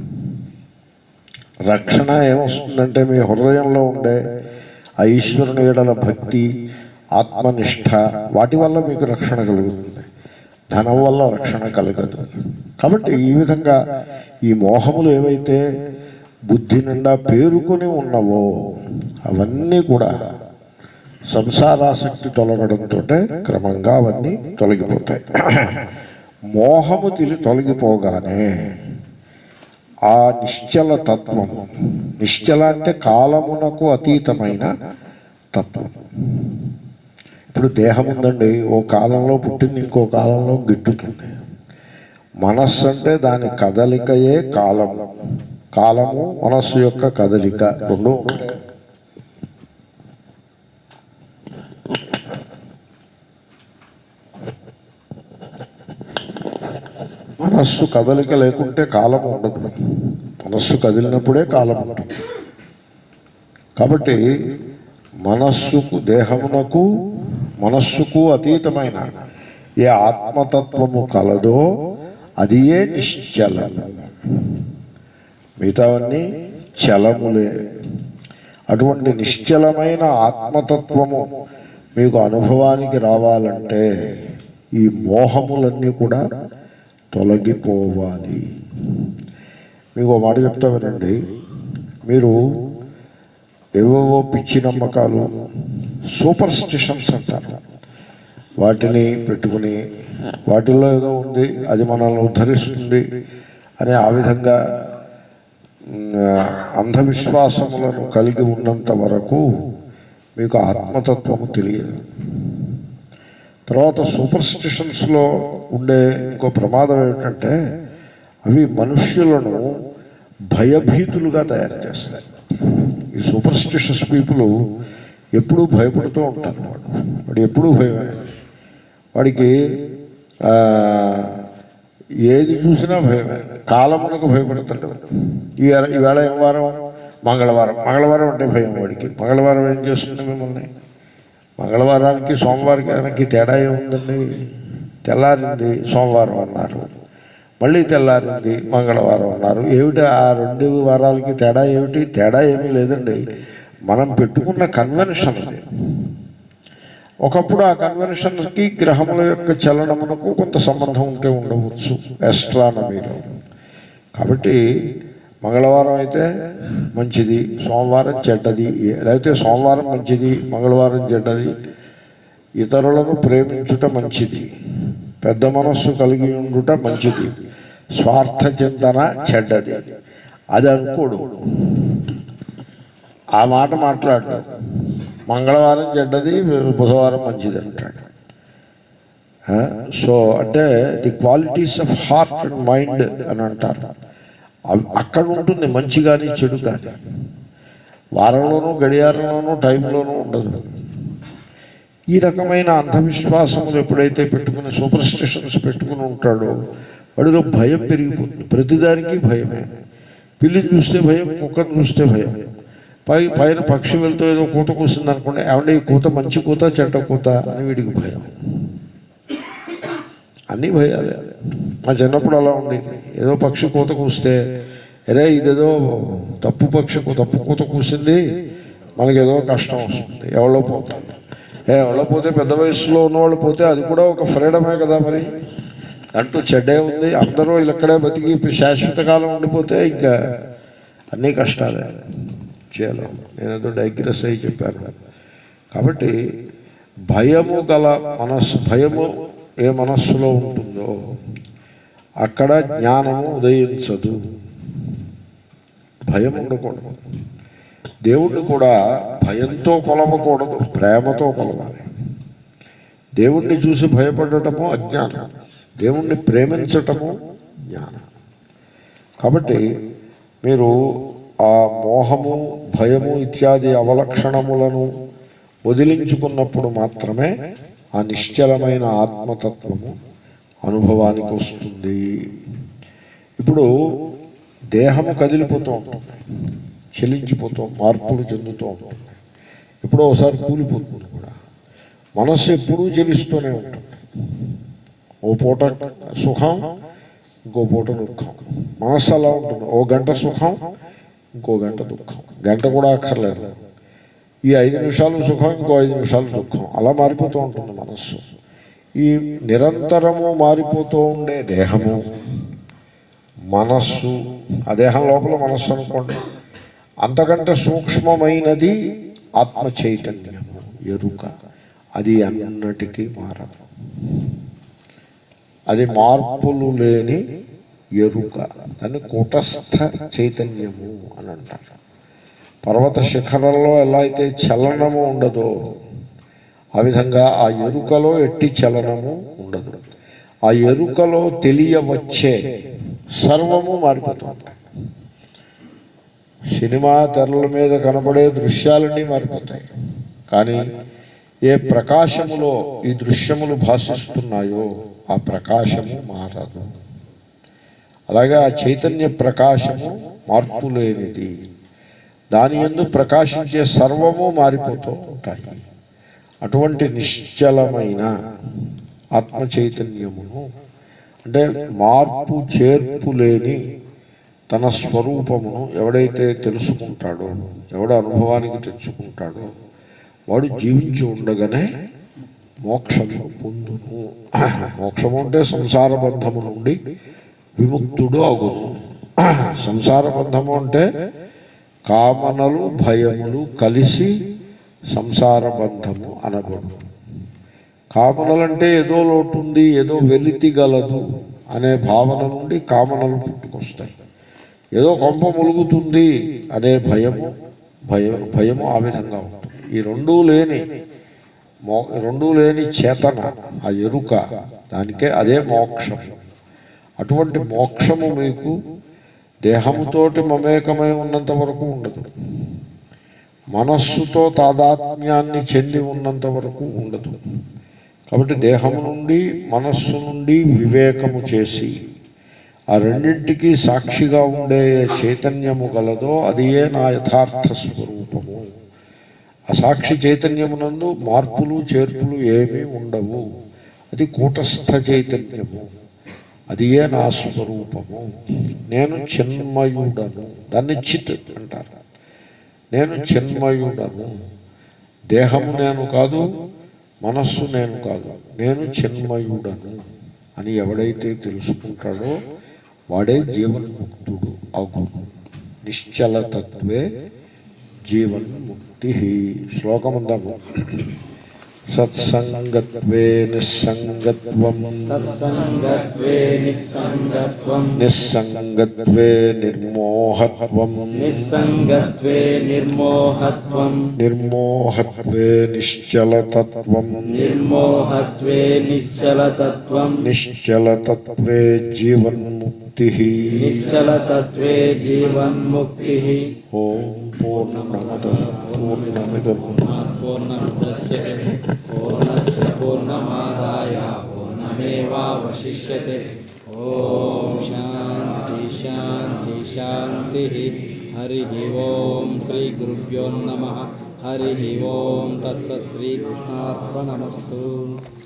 రక్షణ ఏమొస్తుందంటే మీ హృదయంలో ఉండే ఆ ఈశ్వరుని ఏడల భక్తి ఆత్మనిష్ట వాటి వల్ల మీకు రక్షణ కలుగుతుంది ధనం వల్ల రక్షణ కలగదు కాబట్టి ఈ విధంగా ఈ మోహములు ఏవైతే బుద్ధి నిండా పేరుకొని ఉన్నవో అవన్నీ కూడా సంసారాసక్తి తొలగడంతో క్రమంగా అవన్నీ తొలగిపోతాయి మోహము తిలి తొలగిపోగానే ఆ నిశ్చల తత్వము నిశ్చల అంటే కాలమునకు అతీతమైన తత్వం ఇప్పుడు దేహం ఉందండి ఓ కాలంలో పుట్టింది ఇంకో కాలంలో గిట్టుతుంది మనస్సు అంటే దాని కదలికయే కాలము కాలము మనస్సు యొక్క కదలిక రెండు ఒకటే. మనస్సు కదలిక లేకుంటే కాలం ఉండదు మనస్సు కదిలినప్పుడే కాలం ఉంటుంది కాబట్టి మనస్సుకు దేహమునకు మనస్సుకు అతీతమైన ఏ ఆత్మతత్వము కలదో అది ఏ నిశ్చలము మిగతావన్నీ చలములే అటువంటి నిశ్చలమైన ఆత్మతత్వము మీకు అనుభవానికి రావాలంటే ఈ మోహములన్నీ కూడా తొలగిపోవాలి మీకు ఒక మాట చెప్తా వినండి మీరు ఏవేవో పిచ్చి నమ్మకాలు సూపర్ స్టిషన్స్ అంటారు వాటిని పెట్టుకుని వాటిల్లో ఏదో ఉంది అది మనల్ని ఉద్ధరిస్తుంది అని ఆ విధంగా మ్, అంధవిశ్వాసములను కలిగి ఉన్నంత వరకు మీకు ఆత్మతత్వము తెలియదు తర్వాత సూపర్ స్టిషన్స్లో ఉండే ఇంకో ప్రమాదం ఏమిటంటే అవి మనుష్యులను భయభీతులుగా తయారు చేస్తాయి ఈ సూపర్ స్టిషస్ పీపుల్ ఎప్పుడూ భయపడుతూ ఉంటారు వాడు వాడు ఎప్పుడూ భయమే వాడికి ఆ, ఏది చూసినా భయమే కాలమునకు భయపడతాడు ఈవేళ ఈవేళ ఏం వారం మంగళవారం మంగళవారం అంటే భయం వాడికి మంగళవారం ఏం చేస్తుంది మిమ్మల్ని మంగళవారానికి సోమవారానికి తేడా ఏముందండి తెల్లారింది సోమవారం అన్నారు మళ్ళీ తెల్లారింది మంగళవారం అన్నారు ఏమిటి ఆ రెండు వారాలకి తేడా ఏమిటి తేడా ఏమీ లేదండి మనం పెట్టుకున్న కన్వెన్షన్ అది ఒకప్పుడు ఆ కన్వెన్షన్కి గ్రహముల యొక్క చలనమునకు కొంత సంబంధం ఉంటే ఉండవచ్చు ఎస్ట్రానమీలో కాబట్టి మంగళవారం అయితే మంచిది సోమవారం చెడ్డది లేకపోతే సోమవారం మంచిది మంగళవారం చెడ్డది ఇతరులను ప్రేమించుట మంచిది పెద్ద మనస్సు కలిగి ఉండుట మంచిది స్వార్థ చింతన చెడ్డది అది అనుకోడు ఆ మాట మాట్లాడు మంగళవారం చెడ్డది బుధవారం మంచిది అంటాడు ఆ, సో అంటే the qualities of heart and mind అని అంటారు అవ్- అక్కడ ఉంటుంది మంచి కానీ చెడు కానీ వారంలోనూ గడియారంలోనూ టైంలోనూ ఉండదు ఈ రకమైన అంధవిశ్వాసములు ఎప్పుడైతే పెట్టుకుని సూపర్ స్టిషన్స్ పెట్టుకుని ఉంటాడో వాడిలో భయం పెరిగిపోతుంది ప్రతిదానికి భయమే పిల్లిని చూస్తే భయం కుక్కను చూస్తే భయం పై పైన పక్షి వెళ్తూ ఏదో కూత కూసింది అనుకోండి ఏమంటే ఈ కూత మంచి కూత చెడ్డ కూత అని వీడికి భయం అన్నీ భయాలే మా చిన్నప్పుడు అలా ఉండేది ఏదో పక్షి కూత కూస్తే అరే ఇదేదో తప్పు పక్షి కూ- తప్పు కూత కూసింది మనకి ఏదో కష్టం వస్తుంది ఎవరో పోతాను ఏ ఎవరో పోతే పెద్ద వయసులో ఉన్నవాళ్ళు పోతే అది కూడా ఒక ఫ్రీడమే కదా మరి అంటూ చెడ్డే ఉంది అందరూ ఇక్కడే బతికి శాశ్వత కాలం ఉండిపోతే ఇంకా అన్నీ కష్టాలే చేయాలి నేనేదో డైగ్రెస్ అయి చెప్పాను కాబట్టి భయము గల మనస్సు భయము ఏ మనస్సులో ఉంటుందో అక్కడ జ్ఞానము ఉదయించదు భయం ఉండకూడదు దేవుణ్ణి కూడా భయంతో కొలవకూడదు ప్రేమతో కొలవాలి దేవుణ్ణి చూసి భయపడటము అజ్ఞానం దేవుణ్ణి ప్రేమించటము జ్ఞానం కాబట్టి మీరు ఆ మోహము భయము ఇత్యాది అవలక్షణములను వదిలించుకున్నప్పుడు మాత్రమే ఆ నిశ్చలమైన ఆత్మతత్వము అనుభవానికి వస్తుంది ఇప్పుడు దేహము కదిలిపోతూ ఉంటుంది చెలించిపోతూ మార్పులు చెందుతూ ఉంటుంది ఎప్పుడో ఒకసారి కూలిపోతుంది కూడా మనస్సు ఎప్పుడూ చెలిస్తూనే ఉంటుంది ఓ పూట సుఖం ఇంకో పూట దుఃఖం మనస్సు అలా ఉంటుంది ఓ గంట సుఖం ఇంకో గంట దుఃఖం గంట కూడా అక్కర్లేదు ఈ ఐదు నిమిషాలు సుఖం ఇంకో ఐదు నిమిషాలు దుఃఖం అలా మారిపోతూ ఉంటుంది మనస్సు ఈ నిరంతరము మారిపోతూ ఉండే దేహము మనస్సు ఆ దేహం లోపల మనస్సు అనుకోండి అంతకంటే సూక్ష్మమైనది ఆత్మ చైతన్యము ఎరుక అది అన్నటికీ మారదు అది మార్పులు లేని ఎరుక దాన్ని కూటస్థ చైతన్యము అని అంటారు పర్వత శిఖరంలో ఎలా అయితే చలనము ఉండదో ఆ విధంగా ఆ ఎరుకలో ఎట్టి చలనము ఉండదు ఆ ఎరుకలో తెలియవచ్చే సర్వము మారిపోతుంది సినిమా తెరల మీద కనబడే దృశ్యాలన్నీ మారిపోతాయి కానీ ఏ ప్రకాశములో ఈ దృశ్యములు భాషిస్తున్నాయో ఆ ప్రకాశము మారదు అలాగే ఆ చైతన్య ప్రకాశము మార్పు లేనిది దాని ఎందు ప్రకాశించే సర్వము మారిపోతూ ఉంటాయి అటువంటి నిశ్చలమైన ఆత్మ చైతన్యమును అంటే మార్పు చేర్పు లేని తన స్వరూపమును ఎవడైతే తెలుసుకుంటాడో ఎవడ అనుభవానికి తెచ్చుకుంటాడో వాడు జీవించి ఉండగానే మోక్షము పొందును మోక్షము అంటే సంసార బంధము నుండి విముక్తుడు అగును సంసార బంధము అంటే కామనలు భయములు కలిసి సంసార బంధము అనబడు కామనలంటే ఏదో లోటు ఉంది ఏదో వెలితి గలదు అనే భావన నుండి కామనలు పుట్టుకొస్తాయి ఏదో కొంప ములుగుతుంది అనే భయము భయం భయము ఆ విధంగా ఉంటుంది ఈ రెండూ లేని మో రెండూ లేని చేతన ఆ ఎరుక దానికే అదే మోక్షం అటువంటి మోక్షము మీకు దేహముతోటి మమేకమై ఉన్నంత వరకు ఉండదు మనస్సుతో తాదాత్మ్యాన్ని చెంది ఉన్నంత వరకు ఉండదు కాబట్టి దేహము నుండి మనస్సు నుండి వివేకము చేసి ఆ రెండింటికి సాక్షిగా ఉండే చైతన్యము గలదో అది ఏ నా యథార్థ స్వరూపము ఆ సాక్షి చైతన్యమునందు మార్పులు చేర్పులు ఏమీ ఉండవు అది కూటస్థ చైతన్యము అది ఏ నా స్వరూపము నేను చిన్మయుడను దాన్ని చిత్ అంటారు నేను చిన్మయుడను దేహము నేను కాదు మనస్సు నేను కాదు నేను చిన్మయుడను అని ఎవడైతే తెలుసుకుంటాడో వాడే జీవన్ముక్తుడు అగు నిశ్చలతత్వే జీవన్ముక్తి శ్లోకమందాము సత్సంగత్వే నిస్సంగత్వం సత్సంగత్వే నిస్సంగత్వం నిస్సంగత్వే నిర్మోహత్వం నిస్సంగత్వే నిర్మోహత్వం నిర్మోహత్వే నిశ్చలతత్వం నిర్మోహత్వే నిశ్చలతత్వం నిశ్చలతత్వే జీవన్ముక్తి నిశ్చలతత్వే జీవన్ముక్తి ఓం పూర్ణమద పూర్ణమిదం పూర్ణముద్యతే పూర్ణస్య పూర్ణమాదాయ పూర్ణమేవాवशिष्यते ఓం శాంతి శాంతి శాంతి హరి ఓం శ్రీ గురుభ్యో నమ హరి ఓం తత్సత్ శ్రీకృష్ణార్పణమస్తు